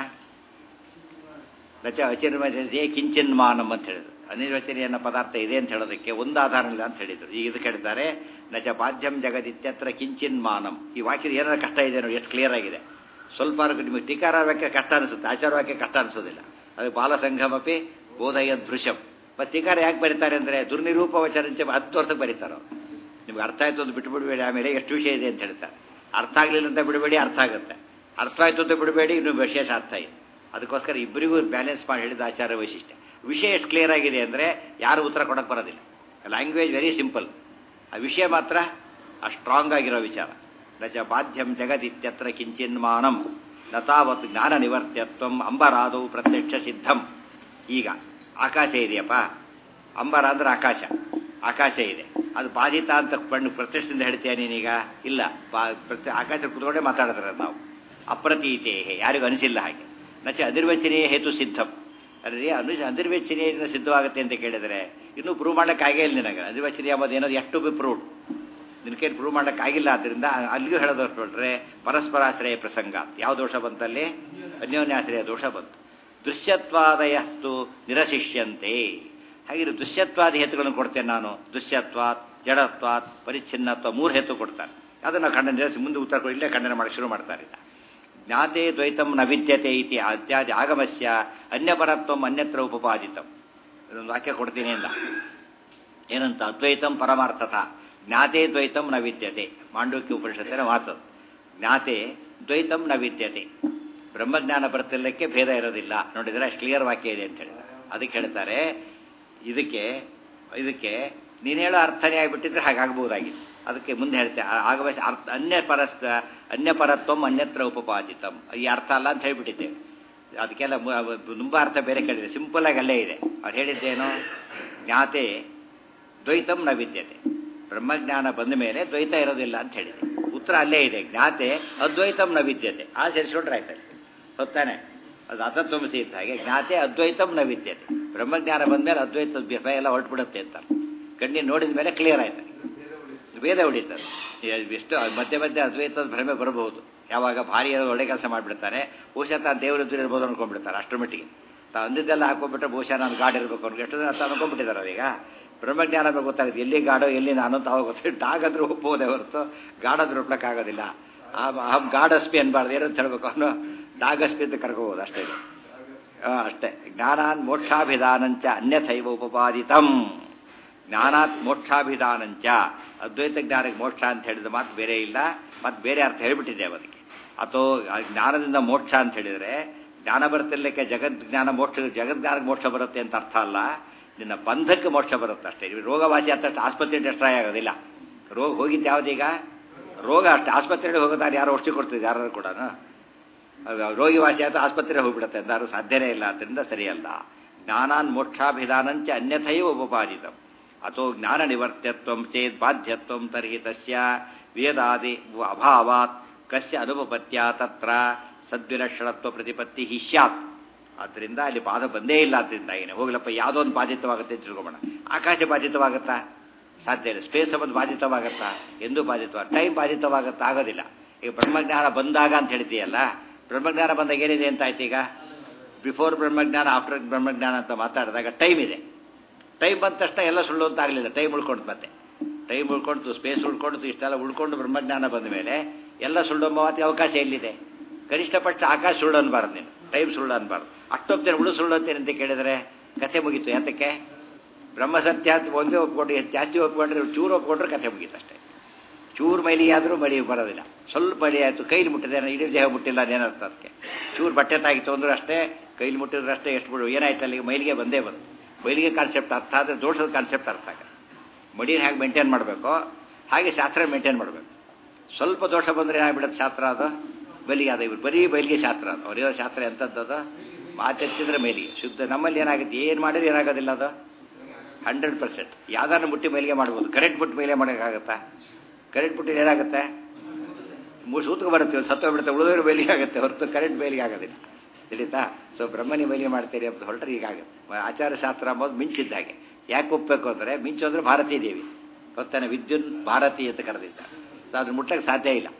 ನಚ ಅಚಿರ್ಮಜೇ ಕಿಂಚಿನ್ ಮಾನಂ ಅಂತ ಹೇಳಿದ್ರು ಅನಿರ್ವಚನೀಯ ಅನ್ನೋ ಪದಾರ್ಥ ಇದೆ ಅಂತ ಹೇಳೋದಕ್ಕೆ ಒಂದು ಆಧಾರ ಇಲ್ಲ ಅಂತ ಹೇಳಿದ್ರು ಈಗ ಇದಕ್ಕೆ ಹೇಳಿದ್ದಾರೆ ನಚ ಬಾಧ್ಯಂ ಜಗದಿತ್ಯತ್ರ ಕಿಂಚಿನ್ ಮಾನಂ ಈ ವಾಕ್ಯದ ಏನಾದ್ರು ಕಷ್ಟ ಇದೆ ನೋಡಿ ಎಷ್ಟು ಕ್ಲಿಯರ್ ಆಗಿದೆ ಸ್ವಲ್ಪ ನಿಮಗೆ ಟೀಕಾರ ವಾಕ್ಯ ಕಷ್ಟ ಅನಿಸುತ್ತೆ ಆಚಾರ ವಾಕ್ಯ ಕಷ್ಟ ಅನಿಸೋದಿಲ್ಲ ಅದು ಬಾಲಸಂಘಮಪಿ ಬೋಧಯ ದೃಶ್ಯಂ ಮತ್ತು ಟೀಕಾರ ಯಾಕೆ ಬರೀತಾರೆ ಅಂದರೆ ದುರ್ನಿರೂಪ ವಚರಂಚ ಹತ್ತು ವರ್ಷಕ್ಕೆ ಬರೀತಾರೆ ನಿಮ್ಗೆ ಅರ್ಥ ಆಯ್ತು ಅಂತ ಬಿಟ್ಟು ಬಿಡಬೇಡಿ ಆಮೇಲೆ ಎಷ್ಟು ವಿಷಯ ಇದೆ ಅಂತ ಹೇಳ್ತಾರೆ ಅರ್ಥ ಆಗಲಿಲ್ಲ ಅಂತ ಬಿಡಬೇಡಿ ಅರ್ಥ ಆಗುತ್ತೆ ಅರ್ಥ ಆಯ್ತು ಅಂತ ಬಿಡಬೇಡಿ ಇನ್ನು ವಿಶೇಷ ಅರ್ಥ ಇದೆ ಅದಕ್ಕೋಸ್ಕರ ಇಬ್ಬರಿಗೂ ಬ್ಯಾಲೆನ್ಸ್ ಮಾಡಿ ಹೇಳಿದ ಆಚಾರ ವೈಶಿಷ್ಟ್ಯ ವಿಷಯ ಎಷ್ಟು ಕ್ಲಿಯರ್ ಆಗಿದೆ ಅಂದರೆ ಯಾರು ಉತ್ತರ ಕೊಡಕ್ಕೆ ಬರೋದಿಲ್ಲ ಲ್ಯಾಂಗ್ವೇಜ್ ವೆರಿ ಸಿಂಪಲ್ ಆ ವಿಷಯ ಮಾತ್ರ ಆ ಸ್ಟ್ರಾಂಗ್ ಆಗಿರೋ ವಿಚಾರ ನಚ ಬಾಧ್ಯಂ ಜಗದಿತ್ಯತ್ರ ಕಿಂಚಿನ್ಮಾನಂ ನತಾವತ್ ಜ್ಞಾನ ನಿವರ್ತ್ಯತ್ವಂ ಅಂಬರಾದವು ಪ್ರತ್ಯಕ್ಷ ಸಿದ್ಧಂ ಈಗ ಆಕಾಶ ಇದೆಯಪ್ಪ ಅಂಬರ ಅಂದ್ರೆ ಆಕಾಶ ಆಕಾಶ ಇದೆ ಅದು ಬಾಧಿತ ಅಂತ ಬಣ್ಣ ಪ್ರತ್ಯಕ್ಷದಿಂದ ಹೇಳ್ತೀಯ ನೀನೀಗ ಇಲ್ಲ ಬಾ ಪ್ರತ್ಯ ಆಕಾಶ ಕುತ್ಕೊಂಡೇ ಮಾತಾಡಿದ್ರೆ ನಾವು ಅಪ್ರತೀತೆ ಯಾರಿಗೂ ಅನಿಸಿಲ್ಲ ಹಾಗೆ ನಚ ಅನಿರ್ವಚನೀಯ ಹೇತು ಸಿದ್ಧಂ ಅಲ್ರಿ ಅನು ಅನಿರ್ವಚನೀಯದಿಂದ ಸಿದ್ಧವಾಗುತ್ತೆ ಅಂತ ಕೇಳಿದರೆ ಇನ್ನೂ ಪ್ರೂವ್ ಮಾಡ್ಲಿಕ್ಕೆ ಆಗೇ ಇಲ್ಲ ನಿನಗೆ ಅನಿರ್ವಚನೀಯ ಅನ್ನೋದು ಏನದು ಎಷ್ಟು ಬಿ ಪ್ರೂವ್ಡ್ ನಿನ್ನ ಕೈಲಿ ಪ್ರೂವ್ ಮಾಡೋಕ್ಕಾಗಿಲ್ಲ ಆದ್ದರಿಂದ ಅಲ್ಲಿಗೂ ಹೇಳೋದು ಹೊರಟ್ರೆ ಪರಸ್ಪರಾಶ್ರಯ ಪ್ರಸಂಗ ಯಾವ ದೋಷ ಬಂತಲ್ಲಿ ಅನ್ಯೋನ್ಯಾಶ್ರಯ ದೋಷ ಬಂತು ದೃಶ್ಯತ್ವಾದಯಸ್ತು ನಿರಶಿಷ್ಯಂತೆ ಹಾಗೆ ದೃಶ್ಯತ್ವಾದಿ ಹೇತುಗಳನ್ನು ಕೊಡ್ತೇನೆ ನಾನು ದೃಶ್ಯತ್ವಾತ್ ಜಡತ್ವಾತ್ ಪರಿಚ್ಛಿನ್ನತ್ವ ಮೂರು ಹೇತು ಕೊಡ್ತಾರೆ ಅದನ್ನು ಖಂಡನೆ ನಿರಸಿ ಮುಂದೆ ಉತ್ತರ ಕೊಡಿ ಇಲ್ಲೇ ಖಂಡನೆ ಮಾಡಿ ಶುರು ಮಾಡ್ತಾರೆ ಇದ. ಜ್ಞಾತೆ ದ್ವೈತಂ ನ ವಿದ್ಯತೆ ಇತಿ ಅತ್ಯಾದಿ ಆಗಮಸ್ಯ ಅನ್ಯಪರತ್ವಂ ಅನ್ಯತ್ರ ಉಪಪಾದಿತಂ ಇದೊಂದು ವಾಕ್ಯ ಕೊಡ್ತೀನಿ ಅಂದ ಏನಂತ ಅದ್ವೈತಂ ಪರಮಾರ್ಥತ ಜ್ಞಾತೆ ದ್ವೈತಂ ನ ವಿದ್ಯತೆ ಮಾಂಡವ್ಯ ಉಪನಿಷತ್ತಿನ ಮಾತು ಜ್ಞಾತೆ ದ್ವೈತಂ ನ ವಿದ್ಯತೆ ಬ್ರಹ್ಮಜ್ಞಾನ ಬರ್ತಿಲ್ಲಕ್ಕೆ ಭೇದ ಇರೋದಿಲ್ಲ ನೋಡಿದ್ರೆ ಅಷ್ಟು ಕ್ಲಿಯರ್ ವಾಕ್ಯ ಇದೆ ಅಂತ ಹೇಳಿದ್ದಾರೆ ಅದಕ್ಕೆ ಹೇಳ್ತಾರೆ ಇದಕ್ಕೆ ಇದಕ್ಕೆ ನೀನು ಹೇಳೋ ಅರ್ಥನೇ ಆಗಿಬಿಟ್ಟಿದ್ರೆ ಹಾಗಾಗಬಹುದಾಗಿತ್ತು ಅದಕ್ಕೆ ಮುಂದೆ ಹೇಳ್ತೆ ಆಗವ ಅರ್ಥ ಅನ್ಯ ಪರಸ್ತ ಅನ್ಯಪರತ್ವಂ ಅನ್ಯತ್ರ ಉಪಪಾದಿತಂ ಈ ಅರ್ಥ ಅಲ್ಲ ಅಂತ ಹೇಳ್ಬಿಟ್ಟಿದ್ದೇವೆ ಅದಕ್ಕೆಲ್ಲ ಮು- ತುಂಬ ಅರ್ಥ ಬೇರೆ ಕೇಳಿದೆ ಸಿಂಪಲ್ ಆಗಿ ಅಲ್ಲೇ ಇದೆ ಅವ್ರು ಹೇಳಿದ್ದೇನು ಜ್ಞಾತೆ ದ್ವೈತಂ ನ ವಿದ್ಯತೆ ಬ್ರಹ್ಮಜ್ಞಾನ ಬಂದ ಮೇಲೆ ದ್ವೈತ ಇರೋದಿಲ್ಲ ಅಂತ ಹೇಳಿದೆ ಉತ್ತರ ಅಲ್ಲೇ ಇದೆ ಜ್ಞಾತೆ ಅದ್ವೈತಂ ನ ವಿದ್ಯತೆ ಆ ಸೇರಿಸ್ಕೊಂಡ್ರೆ ಆಯ್ತದೆ ಹೊತ್ತಾನೆ ಅದು ಅತತ್ವಮಸಿ ಇದ್ದ ಹಾಗೆ ಜ್ಞಾತೆ ಅದ್ವೈತಂ ನ ವಿದ್ಯತೆ ಬ್ರಹ್ಮಜ್ಞಾನ ಬಂದಮೇಲೆ ಅದ್ವೈತದ ಭಯ ಎಲ್ಲ ಹೊರಟ್ಬಿಡುತ್ತೆ ಅಂತ ಕಣ್ಣಿನ ನೋಡಿದ ಮೇಲೆ ಕ್ಲಿಯರ್ ಆಯ್ತು ವೇದ ಹೊಡಿತಾರೆ ಎಷ್ಟು ಮಧ್ಯೆ ಮಧ್ಯೆ ಅದ್ವೈತದ ಭ್ರಮೆ ಬರಬಹುದು ಯಾವಾಗ ಭಾರಿ ಒಳ್ಳೆ ಕೆಲಸ ಮಾಡಿಬಿಡ್ತಾನೆ ಬಹುಶಃ ತಾನು ದೇವರ ಎದುರು ಇರ್ಬೋದು ಅನ್ಕೊಂಡ್ಬಿಡ್ತಾರೆ ಅಷ್ಟರ ಮಟ್ಟಿಗೆ ತಾವು ಅಂದಿದ್ದೆಲ್ಲ ಹಾಕೊಂಡ್ಬಿಟ್ರೆ ಬಹುಶಃ ನಾನು ಗಾಡ್ ಇರಬೇಕು ಅವ್ರಿಗೆ ಎಷ್ಟು ಜನ ತಾವು ಅನ್ಕೊಂಡ್ಬಿಟ್ಟಿದ್ದಾರೆ ಅದೀಗ ಬ್ರಹ್ಮಜ್ಞಾನ ಬಗ್ಗೆ ಗೊತ್ತಾಗುತ್ತೆ ಎಲ್ಲಿ ಗಾಡೋ ಎಲ್ಲಿ ನಾನು ಅಂತ ಅವಾಗ ಗೊತ್ತಾಗುತ್ತೆ ಡಾಗ್ ಆದ್ರೂ ಒಪ್ಪೋದೆ ಹೊರತು ಗಾಡಾದ್ರೂ ಒಪ್ಲಕ್ಕಾಗೋದಿಲ್ಲ ಆ ಅಹಂ ಗಾಡಸ್ಪಿ ಅನ್ಬಾರ್ದು ಏನಂತ ಹೇಳ್ಬೇಕು ಅವನು ಡಾಗಸ್ಪಿ ಅಂತ ಕರ್ಕೋಬೋದು ಅಷ್ಟೇ ಆ, ಅಷ್ಟೇ ಜ್ಞಾನಾನ್ ಮೋಕ್ಷಾಭಿಧಾನಂಚ ಅನ್ಯಥೈವ ಉಪಪಾದಿತಂ ಜ್ಞಾನಾತ್ ಮೋಕ್ಷಾಭಿಧಾನಂಚ ಅದ್ವೈತ ಜ್ಞಾನಕ್ಕೆ ಮೋಕ್ಷ ಅಂತ ಹೇಳಿದ ಮಾತು ಬೇರೆ ಇಲ್ಲ ಮತ್ತು ಬೇರೆ ಅರ್ಥ ಹೇಳ್ಬಿಟ್ಟಿದ್ದೇವೆ ಅದಕ್ಕೆ ಅಥವಾ ಆ ಜ್ಞಾನದಿಂದ ಮೋಕ್ಷ ಅಂತ ಹೇಳಿದರೆ ಜ್ಞಾನ ಬರ್ತಿರ್ಲಿಕ್ಕೆ ಜಗದ್ ಜ್ಞಾನ ಮೋಕ್ಷ ಜಗಜ್ಞಾನಕ್ಕೆ ಮೋಕ್ಷ ಬರುತ್ತೆ ಅಂತ ಅರ್ಥ ಅಲ್ಲ ನಿನ್ನ ಬಂಧಕ್ಕೆ ಮೋಕ್ಷ ಬರುತ್ತೆ ಅಷ್ಟೇ ನೀವು ರೋಗವಾಸಿ ಆದ ತಕ್ಷಣ ಆಸ್ಪತ್ರೆ ಡೆಸ್ಟ್ರಾಯ್ ಆಗೋದಿಲ್ಲ ರೋಗ ಹೋಗಿದ್ದು ಯಾವುದೀಗ ರೋಗ ಅಷ್ಟೇ ಆಸ್ಪತ್ರೆಗೆ ಹೋಗೋದಾರೆ ಯಾರೋ ಔಷಧಿ ಕೊಡ್ತಿದ್ದು ಯಾರು ಕೂಡ ರೋಗಿ ವಾಸಿ ಆಯ್ತು ಆಸ್ಪತ್ರೆಗೆ ಹೋಗ್ಬಿಡುತ್ತೆ ಅಂದಾರು ಸಾಧ್ಯನೇ ಇಲ್ಲ ಅದರಿಂದ ಸರಿಯಲ್ಲ ಜ್ಞಾನಾನ್ ಮೋಕ್ಷಾಭಿಧಾನಂಚ ಅನ್ಯಥೈವ ಉಪಪಾದಿತಂ ಅಥೋ ಜ್ಞಾನ ನಿವರ್ತ್ಯತ್ವಂ ಚೇತ್ ಬಾಧ್ಯತ್ವಂ ತರ್ಹಿ ತಸ್ಯ ವೇದಾದಿ ಅಭಾವಾತ್ ಕಸ್ಯ ಅನುಪಪತ್ಯ ತತ್ರ ಸದ್ವಿಲಕ್ಷಣತ್ವ ಪ್ರತಿಪತ್ತಿ ಹಿ ಸ್ಯಾತ್ ಆದ್ದರಿಂದ ಅಲ್ಲಿ ಬಾಧ ಬಂದೇ ಇಲ್ಲ ಆದ್ದರಿಂದ ಏನು ಹೋಗ್ಲಪ್ಪ ಯಾವುದೋ ಒಂದು ಬಾಧಿತವಾಗುತ್ತೆ ಅಂತ ತಿಳ್ಕೊಬೋಣ ಆಕಾಶ ಬಾಧಿತವಾಗುತ್ತಾ ಸಾಧ್ಯ ಇಲ್ಲ ಸ್ಪೇಸ್ ಸಂಬಂಧ ಬಾಧಿತವಾಗುತ್ತಾ ಎಂದೂ ಬಾಧಿತವ ಟೈಮ್ ಬಾಧಿತವಾಗುತ್ತಾ ಆಗೋದಿಲ್ಲ ಈಗ ಬ್ರಹ್ಮಜ್ಞಾನ ಬಂದಾಗ ಅಂತ ಹೇಳ್ತೀಯಲ್ಲ ಬ್ರಹ್ಮಜ್ಞಾನ ಬಂದಾಗ ಏನಿದೆ ಅಂತ ಆಯ್ತು ಈಗ ಬಿಫೋರ್ ಬ್ರಹ್ಮಜ್ಞಾನ ಆಫ್ಟರ್ ಬ್ರಹ್ಮಜ್ಞಾನ ಅಂತ ಮಾತಾಡಿದಾಗ ಟೈಮ್ ಇದೆ ಟೈಮ್ ಬಂದ ತಕ್ಷಣ ಎಲ್ಲ ಸುಳ್ಳು ಅಂತ ಆಗಲಿಲ್ಲ ಟೈಮ್ ಉಳ್ಕೊಂಡು ಮತ್ತೆ ಟೈಮ್ ಉಳ್ಕೊಂಡು ಸ್ಪೇಸ್ ಉಳ್ಕೊಂಡು ಇಷ್ಟೆಲ್ಲ ಉಳ್ಕೊಂಡು ಬ್ರಹ್ಮಜ್ಞಾನ ಬಂದ ಮೇಲೆ ಎಲ್ಲ ಸುಳ್ಳು ಎಂಬ ಅವಕಾಶ ಎಲ್ಲಿದೆ ಕನಿಷ್ಠ ಪಕ್ಷ ಆಕಾಶ ಸುಳ್ಳು ಅನ್ಬಾರ್ದು ನೀನು ಟೈಮ್ ಸುಳ್ಳು ಅನ್ಬಾರ್ದು ಅಷ್ಟೊತ್ತೇನೆ ಉಳು ಸುಳ್ಳು ಅಂತೇನೆ ಅಂತ ಕೇಳಿದರೆ ಕಥೆ ಮುಗೀತು ಯಾತಕ್ಕೆ ಬ್ರಹ್ಮಸತ್ಯ ಅಂತ ಒಂದೇ ಒಪ್ಕೊಂಡು ಹೆಚ್ಚು ಜಾಸ್ತಿ ಒಪ್ಕೊಂಡ್ರೆ ಚೂರು ಒಪ್ಕೊಂಡ್ರೆ ಕಥೆ ಮುಗೀತು ಅಷ್ಟೇ ಚೂರು ಮೈಲಿ ಆದರೂ ಮಳಿ ಬರೋದಿಲ್ಲ ಸ್ವಲ್ಪ ಮಳಿ ಆಯಿತು ಕೈಲಿ ಮುಟ್ಟಿದೆ ಇಡೀ ದೇಹ ಮುಟ್ಟಿಲ್ಲ ಅದೇನರ್ಥ ಅದಕ್ಕೆ ಚೂರು ಬಟ್ಟೆ ತಾಗಿತ್ತು ಅಂದ್ರೂ ಅಷ್ಟೇ ಕೈಲಿ ಮುಟ್ಟಿದ್ರೆ ಅಷ್ಟೇ ಎಷ್ಟು ಬಿಡು ಏನಾಯ್ತು ಅಲ್ಲಿಗೆ ಮೈಲಿಗೆ ಬಂದೇ ಬಂತು ಮೈಲಿಗೆ ಕಾನ್ಸೆಪ್ಟ್ ಅರ್ಥ ಆದರೆ ದೋಷದ ಕಾನ್ಸೆಪ್ಟ್ ಅರ್ಥ ಆಗ ಮಡಿನ ಹೇಗೆ ಮೇಂಟೈನ್ ಮಾಡಬೇಕು ಹಾಗೆ ಶಾಸ್ತ್ರ ಮೇಂಟೈನ್ ಮಾಡಬೇಕು ಸ್ವಲ್ಪ ದೋಷ ಬಂದರೆ ಏನಾಗ್ಬಿಡುತ್ತೆ ಶಾಸ್ತ್ರ ಅದು ಬಲಿಗೆ ಅದ ಇವ್ರು ಬರೀ ಬಯಲಿಗೆ ಶಾಸ್ತ್ರ ಅದು ಅವ್ರಿರೋ ಶಾಸ್ತ್ರ ಎಂಥದ್ದು ಅದು ಮಾತೆತ್ತಿದ್ರೆ ಮೇಲಿಗೆ ಶುದ್ಧ ನಮ್ಮಲ್ಲಿ ಏನಾಗುತ್ತೆ ಏನು ಮಾಡಿದ್ರೆ ಏನಾಗೋದಿಲ್ಲ ಅದು ಹಂಡ್ರೆಡ್ ಪರ್ಸೆಂಟ್ ಯಾವ್ದಾದ್ರು ಮುಟ್ಟಿ ಮೇಲಿಗೆ ಮಾಡ್ಬೋದು ಕರೆಂಟ್ ಮುಟ್ಟಿ ಮೇಲೆ ಮಾಡೋಕ್ಕಾಗತ್ತಾ ಕರೆಂಟ್ ಮುಟ್ಟಿದ್ರೆ ಏನಾಗುತ್ತೆ ಮೂ ಸೂತ್ಕ ಬರುತ್ತೆ ಸತ್ವ ಬಿಡುತ್ತೆ ಉಳಿದವರು ಮೇಲಿಗೆ ಆಗುತ್ತೆ ಹೊರತು ಕರೆಂಟ್ ಮೇಲಿಗೆ ಆಗೋದಿಲ್ಲ ತಿಳಿತಾ ಸೊ ಬ್ರಹ್ಮನಿ ಮೇಲಿಗೆ ಮಾಡ್ತೀರಿ ಅಂತ ಹೊರಟ್ರೆ ಹೀಗಾಗುತ್ತೆ ಆಚಾರ ಶಾಸ್ತ್ರ ಅಂಬೋದು ಮಿಂಚಿದ್ದ ಹಾಗೆ ಯಾಕೆ ಒಪ್ಪಬೇಕು ಅಂದರೆ ಮಿಂಚು ಅಂದರೆ ಭಾರತೀ ದೇವಿ ಗೊತ್ತಾನೆ ವಿದ್ಯುನ್ ಭಾರತಿ ಅಂತ ಕರೆದಿದ್ದಾರೆ ಸೊ ಅದ್ರ ಮುಟ್ಟಕ್ಕೆ ಸಾಧ್ಯ ಇಲ್ಲ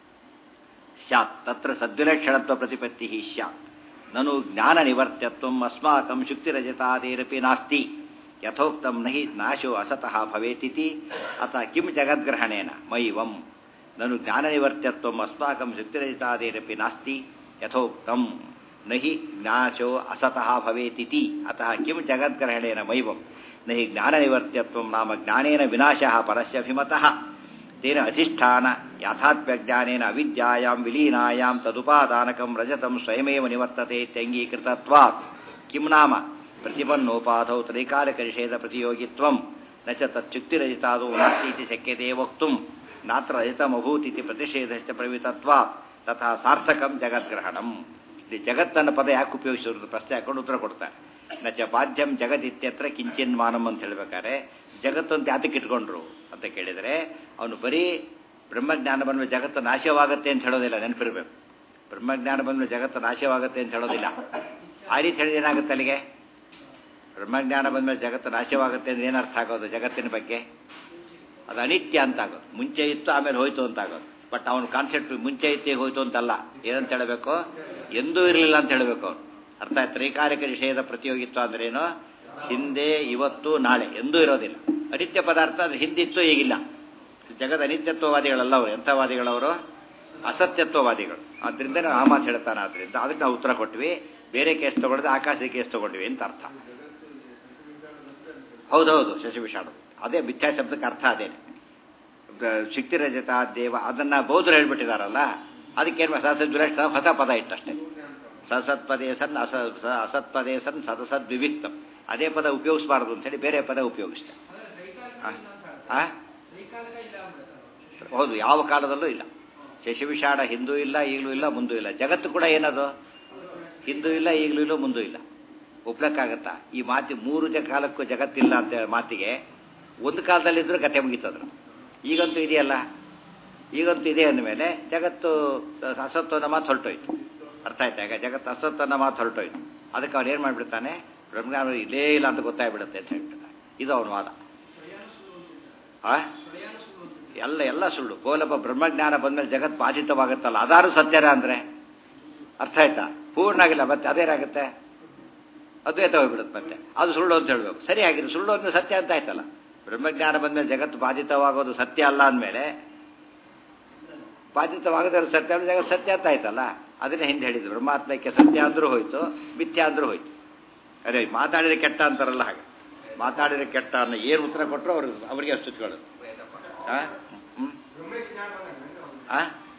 ಸ್ಯಾತ್ ತತ್ರ ಸದ್ವಿಲಕ್ಷಣತ್ವ ಪ್ರತಿಪತ್ತಿ ಸ್ಯಾತ್ ನನು ಜ್ಞಾನ ನಿವರ್ತ್ಯತ್ವ ಅಸ್ಮಾಕಂ ಶುಕ್ತಿರಜತಾದೇರಪಿ ನಾಸ್ತಿ ಯಥೋಕ್ತಂ ನಹಿ ನಾಶೋ ಅಸತಃ ಭವೇತಿತಿ ಅಥ ಕಿಂ ಜಗದ್ಗ್ರಹಣೇನ ಮೈವಂ ನನು ಜ್ಞಾನ ನಿವರ್ತ್ಯತ್ವ ಅಸ್ಮಾಕಂ ಶುಕ್ತಿರಜತಾದೇರಪಿ ನಾಸ್ತಿ ಯಥೋಕ್ತಂ ನಹಿ ನಾಶೋ ಅಸತಃ ಭವೇತಿತಿ ಅತಃ ಕಿಂ ಜಗದ್ಗ್ರಹಣೇನ ಮೈವಂ ನಹಿ ಜ್ಞಾನ ನಿವರ್ತ್ಯತ್ವ ನಾಮ ಜ್ಞಾನೇನ ವಿನಾಶಃ ಪರಸ್ಯಭಿಮತಃ ತೇನ ಅಧಿಷ್ಠಾನ ಯಾಥಾತ್ಮ್ಯಜ್ಞಾನೇನ ಅವಿದ್ಯಾಯಾಂ ವಿಲೀನಾಯಾಂ ತದುಪಾದಾನಕಂ ರಜತಂ ಸ್ವಯಮೇವ ನಿವರ್ತತೆ ಇತ್ಯಂಗೀಕೃತತ್ವಾತ್ ಕಿಂ ನಾಮ ಪ್ರತಿಪನ್ನೋಪಾಧೌ ತ್ರೈಕಾಲಿಕ ನಿಷೇಧ ಪ್ರತಿಯೋಗಿತ್ವಂ ನ ಚ ತಚ್ಚುಕ್ತಿರಹಿತಾದೋ ನಾಸ್ತಿ ಇತಿ ಶಕ್ಯತೆ ವಕ್ತುಂ ನಾತ್ರ ರಹಿತಮಭೂತಿತಿ ಪ್ರತಿಷೇಧಶ್ಚ ಪ್ರವಿತತ್ವಾತ್ ತಥಾ ಸಾರ್ಥಕಂ ಜಗದ್ಗ್ರಹಣಂ ಇಲ್ಲಿ ಜಗತ್ತನ್ನ ಪದ ಯಾಕೆ ಉಪಯೋಗಿಸಿರೋದು ಪ್ರಶ್ನೆ ಹಾಕೊಂಡು ಉತ್ತರ ಕೊಡ್ತಾರೆ ನ ಚ ಬಾಧ್ಯಂ ಜಗದಿತ್ಯತ್ರ ಕಿಂಚಿನ್ ಮಾನಂ ಅಂತ ಹೇಳ್ಬೇಕಾದ್ರೆ ಜಗತ್ತು ಅಂತ ಯಾತಕ್ಕೆ ಇಟ್ಕೊಂಡ್ರು ಅಂತ ಕೇಳಿದರೆ ಅವನು ಬರೀ ಬ್ರಹ್ಮಜ್ಞಾನ ಬಂದ ಜಗತ್ತು ನಾಶವಾಗುತ್ತೆ ಅಂತ ಹೇಳೋದಿಲ್ಲ ನೆನಪಿರ್ಬೇಕು ಬ್ರಹ್ಮಜ್ಞಾನ ಬಂದ ಜಗತ್ತು ನಾಶವಾಗುತ್ತೆ ಅಂತ ಹೇಳೋದಿಲ್ಲ ಆ ರೀತಿ ಹೇಳಿದ್ರೆ ಏನಾಗುತ್ತೆ ಅಲ್ಲಿಗೆ ಬ್ರಹ್ಮಜ್ಞಾನ ಬಂದ ಜಗತ್ತು ನಾಶವಾಗುತ್ತೆ ಅಂದ್ರೆ ಏನರ್ಥ ಆಗೋದು ಜಗತ್ತಿನ ಬಗ್ಗೆ ಅದು ಅನಿತ್ಯ ಅಂತ ಆಗೋದು ಮುಂಚೆ ಇತ್ತು ಆಮೇಲೆ ಹೋಯ್ತು ಅಂತ ಆಗೋದು ಬಟ್ ಅವನ ಕಾನ್ಸೆಪ್ಟ್ ಮುಂಚೆ ಇತ್ತು ಹೋಯ್ತು ಅಂತಲ್ಲ ಏನಂತ ಹೇಳಬೇಕು ಎಂದೂ ಇರಲಿಲ್ಲ ಅಂತ ಹೇಳಬೇಕು ಅವನು ಅರ್ಥ ಆಯ್ತು ತ್ರೈಕಾಲಿಕ ವಿಷಯದ ಪ್ರತಿಯೋಗಿತ್ವ ಅಂದ್ರೇನು ಹಿಂದೆ ಇವತ್ತು ನಾಳೆ ಎಂದೂ ಇರೋದಿಲ್ಲ ಅನಿತ್ಯ ಪದಾರ್ಥ ಅದು ಹಿಂದಿತ್ತು ಈಗಿಲ್ಲ ಜಗದ ಅನಿತ್ಯತ್ವವಾದಿಗಳಲ್ಲ ಅವರು ಎಂಥ ವಾದಿಗಳವರು ಅಸತ್ಯತ್ವವಾದಿಗಳು ಆದ್ರಿಂದ ನಾವು ಆ ಮಾತು ಹೇಳ್ತಾನೆ ಆದ್ರಿಂದ ಅದಕ್ಕೆ ನಾವು ಉತ್ತರ ಕೊಟ್ವಿ ಬೇರೆ ಕೇಸ್ ತಗೊಳ್ಳದೆ ಆಕಾಶ ಕೇಸ್ ತಗೊಂಡ್ವಿ ಅಂತ ಅರ್ಥ ಹೌದೌದು ಶಶಿವಿಷಾಣ ಅದೇ ಮಿಥ್ಯಾ ಶಬ್ದಕ್ಕೆ ಅರ್ಥ ಅದೇನೆ ಶಕ್ತಿರಜತ ದೇವ ಅದನ್ನ ಬೌದ್ಧರು ಹೇಳ್ಬಿಟ್ಟಿದಾರಲ್ಲ ಅದಕ್ಕೇನು ಸಸದ್ವಿರಕ್ಷ ಹೊಸ ಪದ ಇಟ್ಟಷ್ಟೇ ಸಸತ್ಪದೇ ಸನ್ ಅಸ ಸ- ಅಸತ್ಪದೇ ಸನ್ ಸದಸದ್ ವಿವಿಕ್ತಂ ಅದೇ ಪದ ಉಪಯೋಗಿಸಬಾರದು ಅಂತೇಳಿ ಬೇರೆ ಪದ ಉಪಯೋಗಿಸ್ತಾರೆ ಆ? ಆ? ಹೌದು ಯಾವ ಕಾಲದಲ್ಲೂ ಇಲ್ಲ ಶಶಿವಿಷಾಣ ಹಿಂದೂ ಇಲ್ಲ ಈಗಲೂ ಇಲ್ಲ ಮುಂದೂ ಇಲ್ಲ ಜಗತ್ತು ಕೂಡ ಏನದು ಹಿಂದೂ ಇಲ್ಲ ಈಗಲೂ ಇಲ್ಲ ಮುಂದೂ ಇಲ್ಲ ಒಪ್ಲಕ್ಕಾಗತ್ತಾ ಈ ಮಾತಿ ಮೂರು ಜ ಕಾಲಕ್ಕೂ ಜಗತ್ತಿಲ್ಲ ಅಂತ ಮಾತಿಗೆ ಒಂದು ಕಾಲದಲ್ಲಿದ್ದರೂ ಕತೆ ಮುಗೀತದ್ರು ಈಗಂತೂ ಇದೆಯಲ್ಲ ಈಗಂತೂ ಇದೆ ಅಂದಮೇಲೆ ಜಗತ್ತು ಸ- ಅಸತ್ವನ ಮಾತು ಹೊರಟೋಯ್ತು ಅರ್ಥ ಆಯ್ತಾ ಈಗ ಜಗತ್ತು ಅಸತ್ವನ ಮಾತು ಹೊರಟೋಯ್ತು ಅದಕ್ಕೆ ಅವ್ನು ಏನು ಮಾಡಿಬಿಡ್ತಾನೆ ಬ್ರಹ್ಮಜ್ಞಾನ ಇಲ್ಲೇ ಇಲ್ಲ ಅಂತ ಗೊತ್ತಾಗ್ಬಿಡುತ್ತೆ ಅಂತ ಹೇಳ್ಬಿಡ್ತಾನೆ ಇದು ಅವನ ವಾದ ಆ ಎಲ್ಲ ಎಲ್ಲ ಸುಳ್ಳು ಗೋಲಪ ಬ್ರಹ್ಮಜ್ಞಾನ ಬಂದ್ಮೇಲೆ ಜಗತ್ ಬಾಧಿತವಾಗುತ್ತಲ್ಲ ಅದಾರು ಸತ್ಯರ ಅಂದ್ರೆ ಅರ್ಥ ಆಯ್ತಾ ಪೂರ್ಣ ಆಗಿಲ್ಲ ಮತ್ತೆ ಅದೇನಾಗುತ್ತೆ ಅದ್ವೈತ ಹೋಗ್ಬಿಡುತ್ತೆ ಮತ್ತೆ ಅದು ಸುಳ್ಳು ಅಂತ ಹೇಳ್ಬೇಕು ಸರಿ ಆಗಿದೆ ಸುಳ್ಳು ಅಂದ್ರೆ ಸತ್ಯ ಅಂತ ಆಯ್ತಲ್ಲ ಬ್ರಹ್ಮಜ್ಞಾನ ಬಂದ್ಮೇಲೆ ಜಗತ್ತು ಬಾಧಿತವಾಗೋದು ಸತ್ಯ ಅಲ್ಲ ಅಂದಮೇಲೆ ಬಾಧಿತವಾಗದ ಸತ್ಯ ಅಂದ್ರೆ ಜಗತ್ತು ಸತ್ಯ ಅಂತ ಆಯ್ತಲ್ಲ ಅದನ್ನೇ ಹಿಂದೆ ಹೇಳಿದ್ರು ಬ್ರಹ್ಮಾತ್ಮಕ್ಕೆ ಸತ್ಯ ಅಂದ್ರೂ ಹೋಯ್ತು ಮಿಥ್ಯ ಅಂದ್ರೂ ಹೋಯ್ತು ಅದೇ ಮಾತಾಡಿದ್ರೆ ಕೆಟ್ಟ ಅಂತಾರಲ್ಲ ಹಾಗೆ ಮಾತಾಡಿದ್ರೆ ಕೆಟ್ಟ ಅನ್ನೋ ಏನು ಉತ್ತರ ಕೊಟ್ಟರು ಅವ್ರು ಅವರಿಗೆ ಅಷ್ಟುತ್ಕೊಳ್ಳೋದು ಆ? ಹ್ಮ್? ಆ?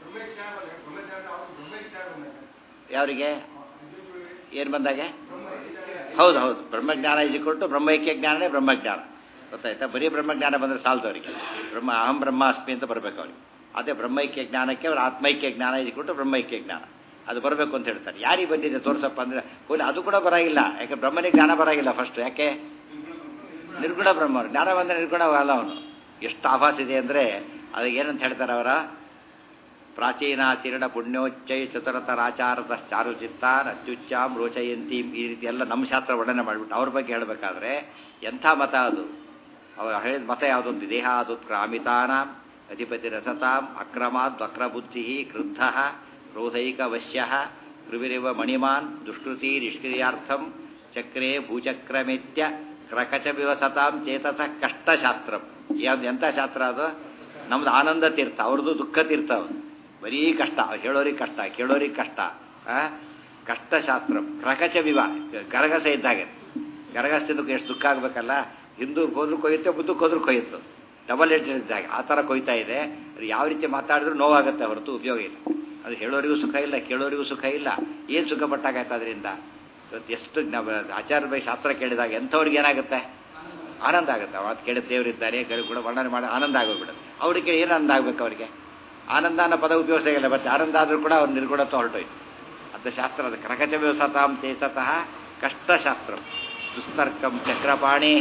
ಯಾರಿಗೆ ಏನು ಬಂದಾಗೆ ಹೌದು ಹೌದು ಬ್ರಹ್ಮಜ್ಞಾನ ಇಸ್ ಕೊಟ್ಟು ಬ್ರಹ್ಮೈಕ್ಯ ಜ್ಞಾನನೇ ಬ್ರಹ್ಮಜ್ಞಾನ ಗೊತ್ತಾಯ್ತಾ ಬರೀ ಬ್ರಹ್ಮಜ್ಞಾನ ಬಂದರೆ ಸಾಲದು ಅವರಿಗೆ ಬ್ರಹ್ಮ ಅಹಂ ಬ್ರಹ್ಮಾಸ್ಮಿ ಅಂತ ಬರಬೇಕು ಅವ್ರಿಗೆ ಅದೇ ಬ್ರಹ್ಮೈಕ್ಯ ಜ್ಞಾನಕ್ಕೆ ಅವ್ರ ಆತ್ಮೈಕ್ಯ ಜ್ಞಾನ ಇಸ್ ಕೊಟ್ಟು ಬ್ರಹ್ಮೈಕ್ಯ ಜ್ಞಾನ ಅದು ಬರಬೇಕು ಅಂತ ಹೇಳ್ತಾರೆ ಯಾರಿಗೆ ಬಂದಿದೆ ತೋರ್ಸಪ್ಪ ಅಂದರೆ ಹೋಲಿ ಅದು ಕೂಡ ಬರಾಗಿಲ್ಲ ಯಾಕೆ ಬ್ರಹ್ಮನಿಗೆ ಜ್ಞಾನ ಬರಾಗಿಲ್ಲ ಫಸ್ಟ್ ಯಾಕೆ ನಿರ್ಗುಣ ಬ್ರಹ್ಮ ಜ್ಞಾನ ಬಂದರೆ ನಿರ್ಗುಣ ಅಲ್ಲ ಅವನು ಎಷ್ಟು ಆಭಾಸ ಇದೆ ಅಂದರೆ ಅದು ಏನಂತ ಹೇಳ್ತಾರೆ ಅವರ ಪ್ರಾಚೀನಾಚರಣ ಪುಣ್ಯೋಚ್ಚೈ ಚತುರತರಾಚಾರದ ಚಾರುಚಿತ್ತಾನ್ ಅತ್ಯುಚ್ಚಾಂ ರೋಚಯಂತೀಂ ಈ ರೀತಿ ಎಲ್ಲ ನಮ್ಮ ಶಾಸ್ತ್ರ ವರ್ಣನೆ ಮಾಡಿಬಿಟ್ಟು ಅವ್ರ ಬಗ್ಗೆ ಹೇಳಬೇಕಾದ್ರೆ ಎಂಥ ಮತ ಅದು ಅವ್ರು ಹೇಳಿದ ಮತ ಯಾವುದೊಂದು ದೇಹ ಅದು ಕ್ರಾಮಿತಾನಾಂ ಅಧಿಪತಿ ರಸತಾಂ ಅಕ್ರಮಾದ್ ವಕ್ರಬುದ್ಧಿ ಕ್ರುದ್ಧ ಕ್ರೋಧೈಕ ವಶ್ಯ ಕೃವಿರಿವ ಮಣಿಮಾನ್ ದುಷ್ಕೃತಿ ನಿಷ್ಕ್ರಿಯಾರ್ಥಂ ಚಕ್ರೇ ಭೂಚಕ್ರಮೆತ್ಯ ಕ್ರಕಚ ವಿವಸತಾಂ ಚೇತಸ ಕಷ್ಟಶಾಸ್ತ್ರಂ ಯಾವ್ದು ಎಂಥ ಶಾಸ್ತ್ರ ಅದು ನಮ್ದು ಆನಂದ ತೀರ್ಥ ಅವ್ರದ್ದು ದುಃಖ ತೀರ್ಥ ಅವ್ರು ಬರೀ ಕಷ್ಟ ಅವ್ರು ಹೇಳೋರಿಗೆ ಕಷ್ಟ ಕೇಳೋರಿಗೆ ಕಷ್ಟ ಆ? ಕಷ್ಟಶಾಸ್ತ್ರ ಕ್ರಕಚ ವಿವ ಗರಗಸ ಇದ್ದಾಗೆ ಗರಗಸದಿಂದ ಎಷ್ಟು ದುಃಖ ಆಗಬೇಕಲ್ಲ ಹಿಂದೂ ಹೋದ್ರು ಕೊಯ್ಯುತ್ತೆ ಮುಂದಕ್ಕೆ ಹೋದ್ರು ಕೊಯ್ಯುತ್ತೆ ಡಬಲ್ ಎಡ್ಜ್ ಇದ್ದಾಗ ಆ ಥರ ಕೊಯ್ತಾ ಇದೆ ಅದು ಯಾವ ರೀತಿ ಮಾತಾಡಿದ್ರು ನೋವಾಗುತ್ತೆ ಹೊರತು ಉಪಯೋಗ ಇಲ್ಲ ಅದು ಹೇಳೋರಿಗೂ ಸುಖ ಇಲ್ಲ ಕೇಳೋರಿಗೂ ಸುಖ ಇಲ್ಲ ಏನು ಸುಖ ಪಟ್ಟಾಗಾಯ್ತು ಅದರಿಂದ ಇವತ್ತು ಎಷ್ಟು ನಾವು ಆಚಾರ್ಯ ಬೈ ಶಾಸ್ತ್ರ ಕೇಳಿದಾಗ ಎಂಥವ್ರಿಗೆ ಏನಾಗುತ್ತೆ ಆನಂದ ಆಗುತ್ತೆ ಅವತ್ತು ಕೇಳಿದ ದೇವರಿದ್ದಾರೆ ಗರು ಕೂಡ ವರ್ಣನೆ ಮಾಡಿ ಆನಂದ ಆಗೋಗ್ಬಿಡುತ್ತೆ ಅವ್ರಿಗೆ ಏನು ಆನಂದ ಆಗ್ಬೇಕು ಅವರಿಗೆ ಆನಂದ ಅನ್ನೋ ಪದ ಉಪಯೋಗ ಇಲ್ಲ ಮತ್ತೆ ಆನಂದ ಆದರೂ ಕೂಡ ಅವ್ರು ನಿರ್ಗುಣತ್ವ ಹೊರಟೋಯ್ತು ಅದು ಶಾಸ್ತ್ರ ಅದು ಕ್ರಕಚ ವ್ಯವಸತಾಂ ಚೇತತಃ ಕಷ್ಟಶಾಸ್ತ್ರ ದುಸ್ತರ್ಕಂ ಚಕ್ರಪಾಣಿ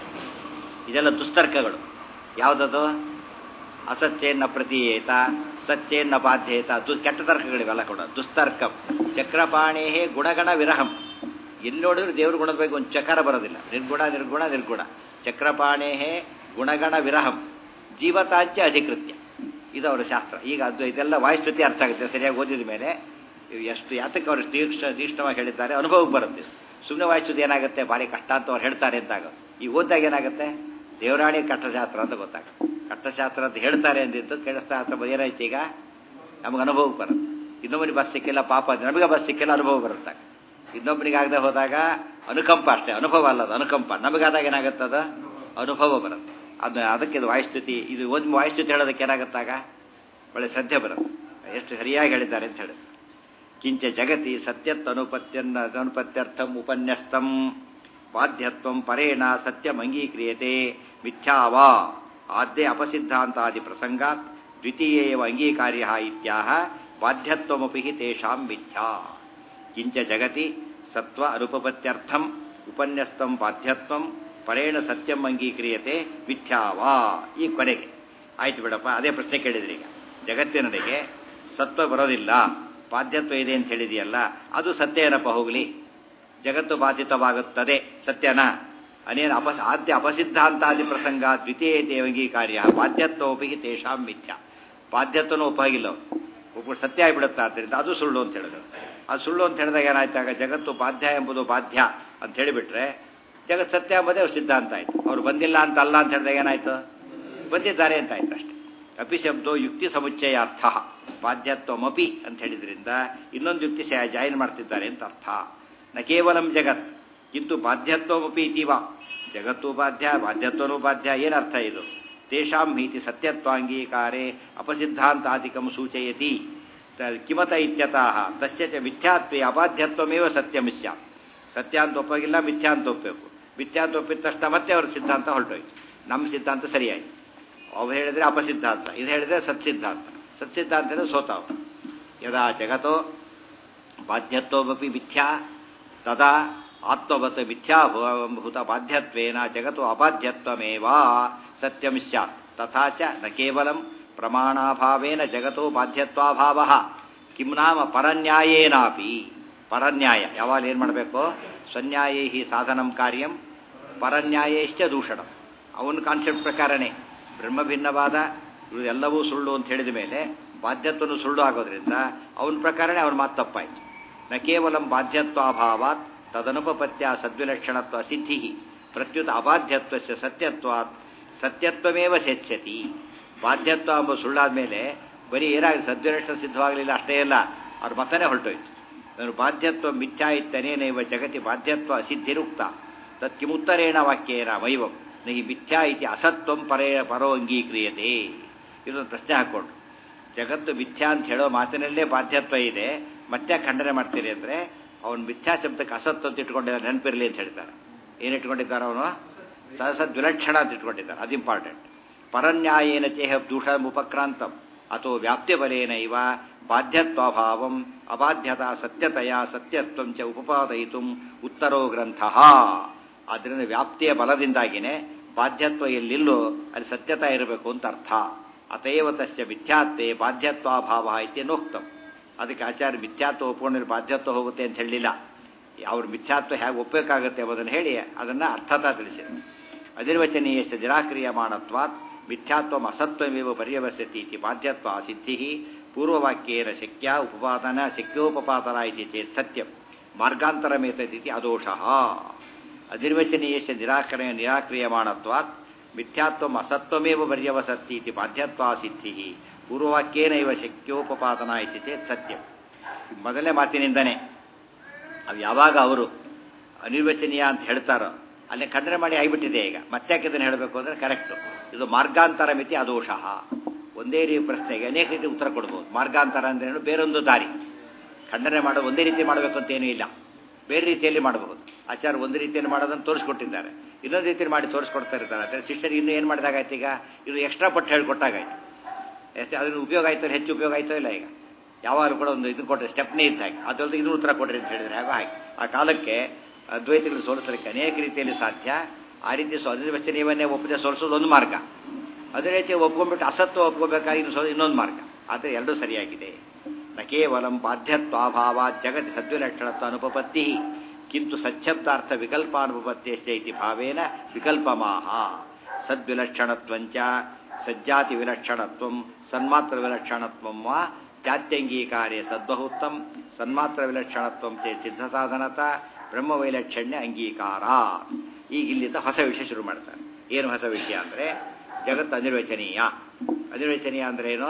ಇದೆಲ್ಲ ದುಸ್ತರ್ಕಗಳು ಯಾವುದದು ಅಸತ್ಯೇನ್ನ ಪ್ರತೀಯೇತ ಸತ್ಯೇನ್ನ ಬಾಧ್ಯೇತ ದು ಕೆಟ್ಟ ತರ್ಕಗಳಿವೆಲ್ಲ ಕೂಡ ದುಸ್ತರ್ಕಂ ಚಕ್ರಪಾಣೇ ಗುಣಗಣ ವಿರಹಂ ಎಲ್ಲಿ ನೋಡಿದ್ರು ದೇವ್ರ ಗುಣದ ಬಗ್ಗೆ ಒಂದು ಚಕಾರ ಬರೋದಿಲ್ಲ ನಿರ್ಗುಣ ನಿರ್ಗುಣ ನಿರ್ಗುಣ ಚಕ್ರಪಾಣೇ ಗುಣಗಣ ವಿರಹಂ ಜೀವತಾಂಚ ಅಧಿಕೃತ್ಯ ಇದು ಅವರ ಶಾಸ್ತ್ರ ಈಗ ಅದು ಇದೆಲ್ಲ ವಾಯುಸ್ಥಿತಿ ಅರ್ಥ ಆಗುತ್ತೆ ಸರಿಯಾಗಿ ಓದಿದ ಮೇಲೆ ಇವು ಎಷ್ಟು ಯಾತಕ್ಕೆ ಅವರು ತೀಕ್ಷ್ಣ ತೀಕ್ಷ್ಣವಾಗಿ ಹೇಳಿದ್ದಾರೆ ಅನುಭವಕ್ಕೆ ಬರುತ್ತೆ ಸುಮ್ಮನೆ ವಾಯಿಸೋದು ಏನಾಗುತ್ತೆ ಭಾರಿ ಕಷ್ಟ ಅಂತ ಅವ್ರು ಹೇಳ್ತಾರೆ ಅಂತ ಆಗೋದು ಈಗ ಓದಿದಾಗ ಏನಾಗುತ್ತೆ ದೇವರಾಣಿ ಕಟ್ಟಶಾಸ್ತ್ರ ಅಂತ ಗೊತ್ತಾಗುತ್ತೆ ಕಟ್ಟಶಾಸ್ತ್ರ ಅಂತ ಹೇಳ್ತಾರೆ ಅಂದಿದ್ದು ಕೆಳಶಾಸ್ತ್ರ ಏನಾಯ್ತು ಈಗ ನಮಗೆ ಅನುಭವಕ್ಕೆ ಬರುತ್ತೆ ಇನ್ನೊಬ್ಬರಿಗೆ ಬಸ್ ಸಿಕ್ಕಿಲ್ಲ ಪಾಪ ಅದು ನಮಗೆ ಬಸ್ ಸಿಕ್ಕಿಲ್ಲ ಅನುಭವ ಬರುತ್ತೆ ಇನ್ನೊಬ್ಬರಿಗೆ ಆಗದೆ ಹೋದಾಗ ಅನುಕಂಪ ಅಷ್ಟೇ ಅನುಭವ ಅಲ್ಲ ಅದು ಅನುಕಂಪ ನಮಗಾದಾಗ ಏನಾಗುತ್ತೆ ಅದು ಅನುಭವ ಬರುತ್ತೆ ಅದು ಅದಕ್ಕೆ ಇದು ವಾಯುಸ್ಥಿತಿ ಇದು ಒಂದು ವಾಯುಸ್ಥಿತಿ ಹೇಳೋದಕ್ಕೆ ಏನಾಗುತ್ತಾಗ ಒಳ್ಳೆ ಶ್ರದ್ಧೆ ಬರುತ್ತೆ ಎಷ್ಟು ಸರಿಯಾಗಿ ಹೇಳಿದ್ದಾರೆ ಅಂತ ಹೇಳಿ ಕಿಂಚ ಜಗತಿ ಸತ್ಯತ್ ಅನುಪತ್ಯನ್ನ ಅನುಪತ್ಯರ್ಥಂ ಉಪನ್ಯಸ್ತಂ ಬಾಧ್ಯತ್ವಂ ಪರೇಣ ಸತ್ಯಂ ಅಂಗೀಕ್ರಿಯತೆ ಮಿಥ್ಯಾವಾ ಆದ್ಯ ಅಪಸಿದ್ಧಾಂತಾದಿ ಪ್ರಸಂಗಾತ್ ದ್ವಿತೀಯೇವ ಅಂಗೀಕಾರ್ಯ ಇತ್ಯಾಹ ಬಾಧ್ಯತ್ವಮಪಿ ಹಿ ತೇಷಾಂ ಮಿಥ್ಯಾ ಕಿಂಚ ಜಗತಿ ಸತ್ವ ಅನುಪಪತ್ಯರ್ಥಂ ಉಪನ್ಯಸ್ತಂ ಬಾಧ್ಯತ್ವಂ ಪರೇಣ ಸತ್ಯಂ ಅಂಗೀಕ್ರಿಯತೆ ಮಿಥ್ಯಾವಾ ಈ ಕೊನೆಗೆ ಆಯ್ತು ಬಿಡಪ್ಪ ಅದೇ ಪ್ರಶ್ನೆ ಕೇಳಿದ್ರಿ ಈಗ ಜಗತ್ತಿನಡೆಗೆ ಸತ್ವ ಬರೋದಿಲ್ಲ ಬಾಧ್ಯತ್ವ ಇದೆ ಅಂತ ಹೇಳಿದೆಯಲ್ಲ ಅದು ಸತ್ಯ ಏನಪ್ಪ ಹೋಗಲಿ ಜಗತ್ತು ಬಾಧಿತವಾಗುತ್ತದೆ ಸತ್ಯನಾ ಅನೇನ ಅಪಸ ಆದ್ಯ ಅಪಸಿದ್ಧಾಂತಾದಿ ಪ್ರಸಂಗ ದ್ವಿತೀಯ ದೇವಂಗೀಕಾರ್ಯ ಬಾಧ್ಯತ್ವೋಪಿ ತೇಷಾಂ ಮಿಥ್ಯ ಬಾಧ್ಯತ್ವನೂ ಒಪ್ಪಾಗಿಲ್ಲ ಅವ್ರು. ಒಪ್ಪಿಟ್ಟು ಸತ್ಯ ಆಗಿಬಿಡುತ್ತೆ ಆದ್ದರಿಂದ ಅದು ಸುಳ್ಳು ಅಂತ ಹೇಳಿದ್ರು ಅದು ಸುಳ್ಳು ಅಂತ ಹೇಳಿದಾಗ ಏನಾಯ್ತಾಗ ಜಗತ್ತು ಬಾಧ್ಯ ಎಂಬುದು ಬಾಧ್ಯ ಅಂತ ಹೇಳಿಬಿಟ್ರೆ ಜಗತ್ ಸತ್ಯ ಎಂಬುದೇ ಅವ್ರ ಸಿದ್ಧಾಂತ ಆಯ್ತು ಅವ್ರು ಬಂದಿಲ್ಲ ಅಂತ ಅಲ್ಲ ಅಂತ ಹೇಳಿದಾಗ ಏನಾಯ್ತು ಬಂದಿದ್ದಾರೆ ಅಂತ ಆಯ್ತು ಅಷ್ಟೇ ಅಪಿ ಶಬ್ದೋ ಯುಕ್ತಿ ಸಮುಚ್ಚಯಾರ್ಥ ಬಾಧ್ಯತ್ವಮಪಿ ಅಂತ ಹೇಳಿದ್ರಿಂದ ಇನ್ನೊಂದು ಯುಕ್ತಿ ಜಾಯಿನ್ ಮಾಡ್ತಿದ್ದಾರೆ ಅಂತ ಅರ್ಥ ನ ಕೇವಲಂ ಜಗತ್ ಕಿಂತು ಬಾಧ್ಯತ್ವಮಪಿ ಇತಿವ ಜಗತ್ತು ಬಾಧ್ಯ ಬಾಧ್ಯತ್ವನೂ ಬಾಧ್ಯ ಏನರ್ಥ ಇದು ತೇಷಾಂ ಭೀತಿ ಸತ್ಯತ್ವಾಂಗೀಕಾರೆ ಅಪಸಿದ್ಧಾಂತಾದಿಕಂ ಸೂಚಯತಿ ತ- ಕಿಮತ ಇತ್ಯತಃ ತಸ್ಯ ಚ ಮಿಥ್ಯಾತ್ವೇ ಅಬಾಧ್ಯತ್ವಮೇವ ಸತ್ಯಂ ಸ್ಯಾತ್ ಸತ್ಯ ಅಂತ ಒಪ್ಪಾಗಿಲ್ಲ ಮಿಥ್ಯಾ ಅಂತ ಒಪ್ಪಬೇಕು ಮಿಥ್ಯಾ ಅಂತ ಒಪ್ಪಿದ ತಕ್ಷಣ ಮತ್ತೆ ಅವ್ರ ಸಿದ್ಧಾಂತ ಹೊರಟೋಯ್ತು ನಮ್ಮ ಸಿದ್ಧಾಂತ ಸರಿಯಾಯಿತು ಅವು ಹೇಳಿದ್ರೆ ಅಪಸಿದ್ಧಾಂತ ಇದು ಹೇಳಿದ್ರೆ ಸತ್ಸಿದ್ಧಾಂತ ಸತ್ಸಿದ್ಧಾಂತ ಅಂದ್ರೆ ಸೋತಾವು ಯದಾ ಜಗತೋ ಬಾಧ್ಯತ್ವಮಪಿ ಮಿಥ್ಯಾ ತದಾ ಆತ್ಮವತ್ ಮಿಥ್ಯಾಭೂತ ಬಾಧ್ಯತ್ವೇನ ಜಗತ್ತು ಅಬಾಧ್ಯತ್ವಮೇವ ಸತ್ಯಂ ಸ್ಯಾತ್ ತಥಾ ಚ ನ ಕೇವಲಂ ಪ್ರಮಾಣಾಭಾವೇನ ಜಗತ್ತೋ ಬಾಧ್ಯತ್ವಾಭಾವ ಕಿಂ ನಾಮ ಪರನ್ಯಾಯೇನಾಪಿ ಪರನ್ಯಾಯ ಯಾವಾಗ ಏನು ಮಾಡಬೇಕು ಸ್ವನ್ಯಾಯೇ ಹಿ ಸಾಧನಂ ಕಾರ್ಯಂ ಪರನ್ಯಾಯೇಶ್ಚ ದೂಷಣಂ ಅವನ ಕಾನ್ಸೆಪ್ಟ್ ಪ್ರಕಾರನೇ ಬ್ರಹ್ಮಭಿನ್ನವಾದ ಇವು ಎಲ್ಲವೂ ಸುಳ್ಳು ಅಂತ ಹೇಳಿದ ಮೇಲೆ ಬಾಧ್ಯತ್ವನು ಸುಳ್ಳು ಆಗೋದ್ರಿಂದ ಅವನ ಪ್ರಕಾರನೇ ಅವನ ಮಾತು ತಪ್ಪಾಯಿತು ನ ಕೇವಲಂ ಬಾಧ್ಯತ್ವಾಭಾವಾತ್ ತದನುಪಪತ್ಯ ಸದ್ವಿಲಕ್ಷಣತ್ವ ಸಿದ್ಧಿ ಪ್ರತ್ಯುತ ಅಬಾಧ್ಯತ್ವಸ್ಯ ಸತ್ಯತ್ವಾತ್ ಸತ್ಯತ್ವಮೇವ ಸೆಚ್ಯತಿ ಬಾಧ್ಯತ್ವ ಎಂಬ ಸುಳ್ಳಾದ ಮೇಲೆ ಬರೀ ಏನಾಗಿದೆ ಸದ್ವಿಲಕ್ಷಣ ಸಿದ್ಧವಾಗಲಿಲ್ಲ ಅಷ್ಟೇ ಅಲ್ಲ ಅವ್ರ ಮತನೇ ಹೊರಟೋಯ್ತು ನಾನು ಬಾಧ್ಯತ್ವ ಮಿಥ್ಯಾ ಇತ್ತನೇನೈವ ಜಗತಿ ಬಾಧ್ಯತ್ವ ಸಿದ್ಧಿರುಕ್ತ ತತ್ಕಿಮುತ್ತರೇಣ ವಾಕ್ಯೇನ ವೈವಂ ನಹಿ ಮಿಥ್ಯಾ ಇತಿ ಅಸತ್ವಂ ಪರೇ ಪರೋ ಅಂಗೀಕ್ರಿಯತೆ ಇದೊಂದು ಪ್ರಶ್ನೆ ಹಾಕ್ಕೊಂಡು ಜಗತ್ತು ಮಿಥ್ಯಾ ಅಂತ ಹೇಳೋ ಮಾತಿನಲ್ಲೇ ಬಾಧ್ಯತ್ವ ಇದೆ ಮತ್ತೆ ಖಂಡನೆ ಮಾಡ್ತೀರಿ ಅಂದರೆ ಅವನು ಮಿಥ್ಯಾ ಶಬ್ದಕ್ಕೆ ಅಸತ್ವ ಅಂತ ಇಟ್ಕೊಂಡಿದ್ದಾರೆ ನೆನಪಿರಲಿ ಅಂತ ಹೇಳ್ತಾರೆ ಏನು ಇಟ್ಕೊಂಡಿದ್ದಾರೆ ಅವನು ಸಹಸದ್ ವಿಲಕ್ಷಣ ಅಂತ ಇಟ್ಕೊಂಡಿದ್ದಾರೆ ಅದು ಇಂಪಾರ್ಟೆಂಟ್ ಪರನ್ಯಾಯೇನ ಚೇಹ ದೂಷ ಉಪಕ್ರಾಂತಂ ಅಥೋ ವ್ಯಾಪ್ತಿಬಲೇನ ಇವ ಬಾಧ್ಯತ್ವಾಭಾವಂ ಅಬಾಧ್ಯತಾ ಸತ್ಯತೆಯ ಸತ್ಯತ್ವಂ ಚ ಉಪಪಾದಯಿತು ಉತ್ತರೋ ಗ್ರಂಥ ಆದ್ದರಿಂದ ವ್ಯಾಪ್ತಿಯ ಬಲದಿಂದಾಗಿನೇ ಬಾಧ್ಯತ್ವ ಎಲ್ಲಿಲ್ಲೋ ಅಲ್ಲಿ ಸತ್ಯತ ಇರಬೇಕು ಅಂತ ಅರ್ಥ ಅತೇವ ತಸ್ಯ ಮಿಥ್ಯಾತ್ವೇ ಬಾಧ್ಯತ್ವಾಭಾವ ಇತ್ಯನೋಕ್ತಂ ಅದಕ್ಕೆ ಆಚಾರ್ಯ ಮಿಥ್ಯಾತ್ವ ಒಪ್ಕೊಂಡಿರೋ ಬಾಧ್ಯತ್ವ ಹೋಗುತ್ತೆ ಅಂತ ಹೇಳಲಿಲ್ಲ ಅವ್ರ ಮಿಥ್ಯಾತ್ವ ಹೇಗೆ ಒಪ್ಪಬೇಕಾಗುತ್ತೆ ಎಂಬುದನ್ನು ಹೇಳಿ ಅದನ್ನು ಅರ್ಥತಾ ತಿಳಿಸಿದೆ ಅನಿರ್ವಚನೀಯಸ್ಯ ನಿರಾಕ್ರಿಯಮಾಣತ್ವಾತ್ ಮಿಥ್ಯಾತ್ವಂ ಅಸತ್ವಮೇವ ಪರ್ಯವಸ್ಯತಿ ಇತಿ ಬಾಧ್ಯತ್ವ ಸಿದ್ಧಿ ಪೂರ್ವವಾಕ್ಯೇನ ಶಕ್ಯ ಉಪಪಾದನ ಶಕ್ಯೋಪಪಾದನ ಇತಿ ಚೇತ್ ಸತ್ಯಂ ಮಾರ್ಗಾಂತರಮೇತದಿತಿ ಅದೋಷಃ ಅನಿರ್ವಚನೀಯಸ್ಯ ನಿರಾಕರಣೆ ನಿರಾಕ್ರಿಯಮಾಣತ್ವಾತ್ ಮಿಥ್ಯಾತ್ವಂ ಅಸತ್ವಮೇವ ಪರ್ಯವಸತ್ತಿ ಇತಿ ಬಾಧ್ಯತ್ವ ಸಿದ್ಧಿ ಪೂರ್ವವಾಕ್ಯೇನ ಇವ ಶಕ್ಯೋಪಪಾದನ ಇತಿ ಚೇತ್ ಸತ್ಯಂ ಮೊದಲನೇ ಮಾತಿನಿಂದನೇ ಅವು ಯಾವಾಗ ಅವರು ಅನಿರ್ವಚನೀಯ ಅಂತ ಹೇಳ್ತಾರೋ ಅಲ್ಲಿ ಖಂಡನೆ ಮಾಡಿ ಆಗಿಬಿಟ್ಟಿದೆ ಈಗ ಮತ್ತೆ ಯಾಕೆ ಇದನ್ನು ಹೇಳಬೇಕು ಅಂದರೆ ಕರೆಕ್ಟು ಇದು ಮಾರ್ಗಾಂತರ ಮಿತಿ ಅದೋಷಃ ಒಂದೇ ರೀತಿ ಪ್ರಶ್ನೆಗೆ ಅನೇಕ ರೀತಿ ಉತ್ತರ ಕೊಡ್ಬೋದು ಮಾರ್ಗಾಂತರ ಅಂದ್ರೇನು ಬೇರೊಂದು ದಾರಿ ಖಂಡನೆ ಮಾಡೋ ಒಂದೇ ರೀತಿ ಮಾಡಬೇಕು ಅಂತ ಏನೂ ಇಲ್ಲ ಬೇರೆ ರೀತಿಯಲ್ಲಿ ಮಾಡಬಹುದು ಆಚಾರ ಒಂದು ರೀತಿಯಲ್ಲಿ ಮಾಡೋದನ್ನು ತೋರಿಸ್ಕೊಟ್ಟಿದ್ದಾರೆ ಇನ್ನೊಂದು ರೀತಿಯಲ್ಲಿ ಮಾಡಿ ತೋರಿಸ್ಕೊಡ್ತಾ ಇರ್ತಾರೆ ಆದರೆ ಶಿಷ್ಯರು ಇನ್ನೂ ಏನು ಮಾಡಿದಾಗಾಯ್ತು ಈಗ ಇದು ಎಕ್ಸ್ಟ್ರಾ ಪಟ್ಟು ಹೇಳ್ಕೊಟ್ಟಾಗಾಯ್ತು ಎಷ್ಟು ಅದನ್ನು ಉಪಯೋಗ ಆಯ್ತೋ ಹೆಚ್ಚು ಉಪಯೋಗ ಆಯ್ತೋ ಇಲ್ಲ ಈಗ ಯಾವಾಗಲೂ ಕೂಡ ಒಂದು ಇದು ಕೊಟ್ಟರೆ ಸ್ಟೆಪ್ನೇ ಇದ್ದ ಹಾಗೆ ಅದರದ್ದು ಇದು ಉತ್ತರ ಕೊಡ್ರಿ ಅಂತ ಹೇಳಿದ್ರೆ ಹಾಗೆ ಹಾಗೆ ಆ ಕಾಲಕ್ಕೆ ಅದ್ವೈತಗಳು ಸೋಲಿಸಲಿಕ್ಕೆ ಅನೇಕ ರೀತಿಯಲ್ಲಿ ಸಾಧ್ಯ ಆ ರೀತಿ ಅನಿರ್ವಚನೀಯವನ್ನೇ ಒಪ್ಪದೆ ಸೋಲಿಸೋದು ಒಂದು ಮಾರ್ಗ ಅದೇ ರೀತಿ ಒಪ್ಕೊಂಡ್ಬಿಟ್ಟು ಅಸತ್ವ ಒಪ್ಕೋಬೇಕಾಗಿ ಸೋ ಇನ್ನೊಂದು ಮಾರ್ಗ ಆದರೆ ಎರಡೂ ಸರಿಯಾಗಿದೆ ನ ಕೇವಲಂ ಬಾಧ್ಯತ್ವಾಭಾವ ಜಗತಿ ಸದ್ವಿಲಕ್ಷಣತ್ವ ಅನುಪಪತ್ತಿ ಕಿಂತು ಸಚ್ಛಬ್ದಾರ್ಥ ವಿಕಲ್ಪಾನುಪಪತ್ತಿಯಶ್ಚ ಇತಿ ಭಾವೇನ ವಿಕಲ್ಪಮಾಹ ಸದ್ವಿಲಕ್ಷಣತ್ವಂಚ ಸಜ್ಜಾತಿ ವಿಲಕ್ಷಣತ್ವಂ ಸನ್ಮಾತ್ರ ವಿಲಕ್ಷಣತ್ವಂ ವಾ ಜಾತ್ಯಂಗೀಕಾರ್ಯ ಸದ್ಬಹುತ್ತಂ ಸನ್ಮಾತ್ರ ವಿಲಕ್ಷಣತ್ವಂ ಚೇ ಸಿದ್ಧ ಸಾಧನತ ಬ್ರಹ್ಮವೈಲಕ್ಷಣ್ಯ ಅಂಗೀಕಾರ ಈಗ ಇಲ್ಲಿಂದ ಹೊಸ ವಿಷಯ ಶುರು ಮಾಡ್ತಾರೆ ಏನು ಹೊಸ ವಿಷಯ ಅಂದರೆ ಜಗತ್ತು ಅನಿರ್ವಚನೀಯ ಅನಿರ್ವಚನೀಯ ಅಂದ್ರೆ ಏನು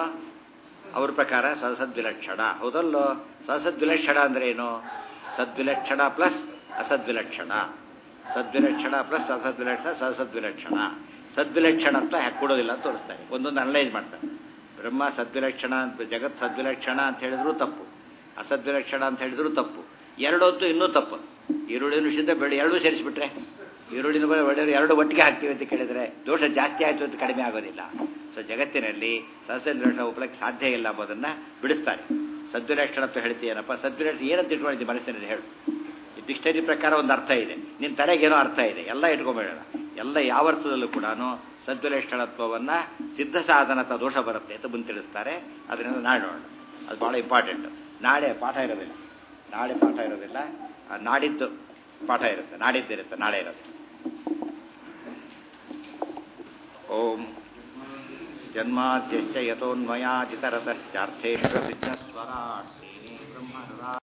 ಅವ್ರ ಪ್ರಕಾರ ಸಸದ್ವಿಲಕ್ಷಣ ಹೌದಲ್ಲೋ ಸಸದ್ವಿಲಕ್ಷಣ ಅಂದ್ರೆ ಏನು ಸದ್ವಿಲಕ್ಷಣ ಪ್ಲಸ್ ಅಸದ್ವಿಲಕ್ಷಣ ಸದ್ವಿಲಕ್ಷಣ ಪ್ಲಸ್ ಅಸದ್ವಿಲಕ್ಷಣ ಸಸದ್ವಿಲಕ್ಷಣ ಸದ್ವಿಲಕ್ಷಣ ಅಂತ ಹ್ಯಾಕ್ ಕೊಡೋದಿಲ್ಲ ಅಂತ ತೋರಿಸ್ತಾರೆ ಒಂದೊಂದು ಅನಲೈಸ್ ಮಾಡ್ತಾರೆ ಬ್ರಹ್ಮ ಸದ್ವಿಲಕ್ಷಣ ಅಂತ ಜಗತ್ ಸದ್ವಿಲಕ್ಷಣ ಅಂತ ಹೇಳಿದ್ರು ತಪ್ಪು ಅಸದ್ವಿಲಕ್ಷಣ ಅಂತ ಹೇಳಿದ್ರು ತಪ್ಪು ಎರಡೊತ್ತು ಇನ್ನೂ ತಪ್ಪು ಈರುಳ್ಳಿ ನಿಷಿದ್ಧ ಬೆಳೆ ಎರಡೂ ಸೇರಿಸ್ಬಿಟ್ರೆ ಈರುಳ್ಳಿನ ಬೆಳೆ ಒಳ್ಳೆಯವರು ಎರಡು ಒಟ್ಟಿಗೆ ಹಾಕ್ತೀವಿ ಅಂತ ಕೇಳಿದರೆ ದೋಷ ಜಾಸ್ತಿ ಆಯಿತು ಅಂತ ಕಡಿಮೆ ಆಗೋದಿಲ್ಲ ಸೊ ಜಗತ್ತಿನಲ್ಲಿ ಸದ್ವಿಲಕ್ಷಣ ಒಪ್ಪಲಿಕ್ಕೆ ಸಾಧ್ಯ ಇಲ್ಲ ಎಂಬುದನ್ನು ಬಿಡಿಸ್ತಾರೆ ಸದ್ವಿಲಕ್ಷಣ ಅಂತ ಹೇಳ್ತೀಯನಪ್ಪ ಸದ್ವಿಲಕ್ಷಣ ಏನಂತ ಇಟ್ಕೊಂಡಿದ್ದೆ ಮನಸ್ಸಿನಲ್ಲಿ ಹೇಳು ಈ ಡಿಕ್ಷನರಿ ಪ್ರಕಾರ ಒಂದು ಅರ್ಥ ಇದೆ ನಿನ್ನ ತಲೆಗೇನೋ ಅರ್ಥ ಇದೆ ಎಲ್ಲ ಇಟ್ಕೊಂಬೇಡ ಎಲ್ಲ ಯಾವ ಅರ್ಥದಲ್ಲೂ ಕೂಡ ಸದ್ವಿಲಕ್ಷಣತ್ವವನ್ನು ಸಿದ್ಧ ಸಾಧನತ ದೋಷ ಬರುತ್ತೆ ಅಂತ ಮುಂದೆ ತಿಳಿಸ್ತಾರೆ ಅದರಿಂದ ನಾಳೆ ನೋಡೋಣ ಅದು ಭಾಳ ಇಂಪಾರ್ಟೆಂಟ್ ನಾಳೆ ಪಾಠ ಇರೋದಿಲ್ಲ ನಾಳೆ ಪಾಠ ಇರೋದಿಲ್ಲ ನಾಡಿದ್ದು ಪಾಠ ಇರುತ್ತೆ ನಾಡಿದ್ದಿರುತ್ತೆ ನಾಳೆ ಇರೋದು ಓಂ ಜನ್ಮಾದ್ಯಶ್ಚ ಯತೋನ್ಮಯಾಜಿತರತಶ್ಚಾರ್ಥೇಶ್ವ ವಿಘ್ನಸ್ವರಾಟ್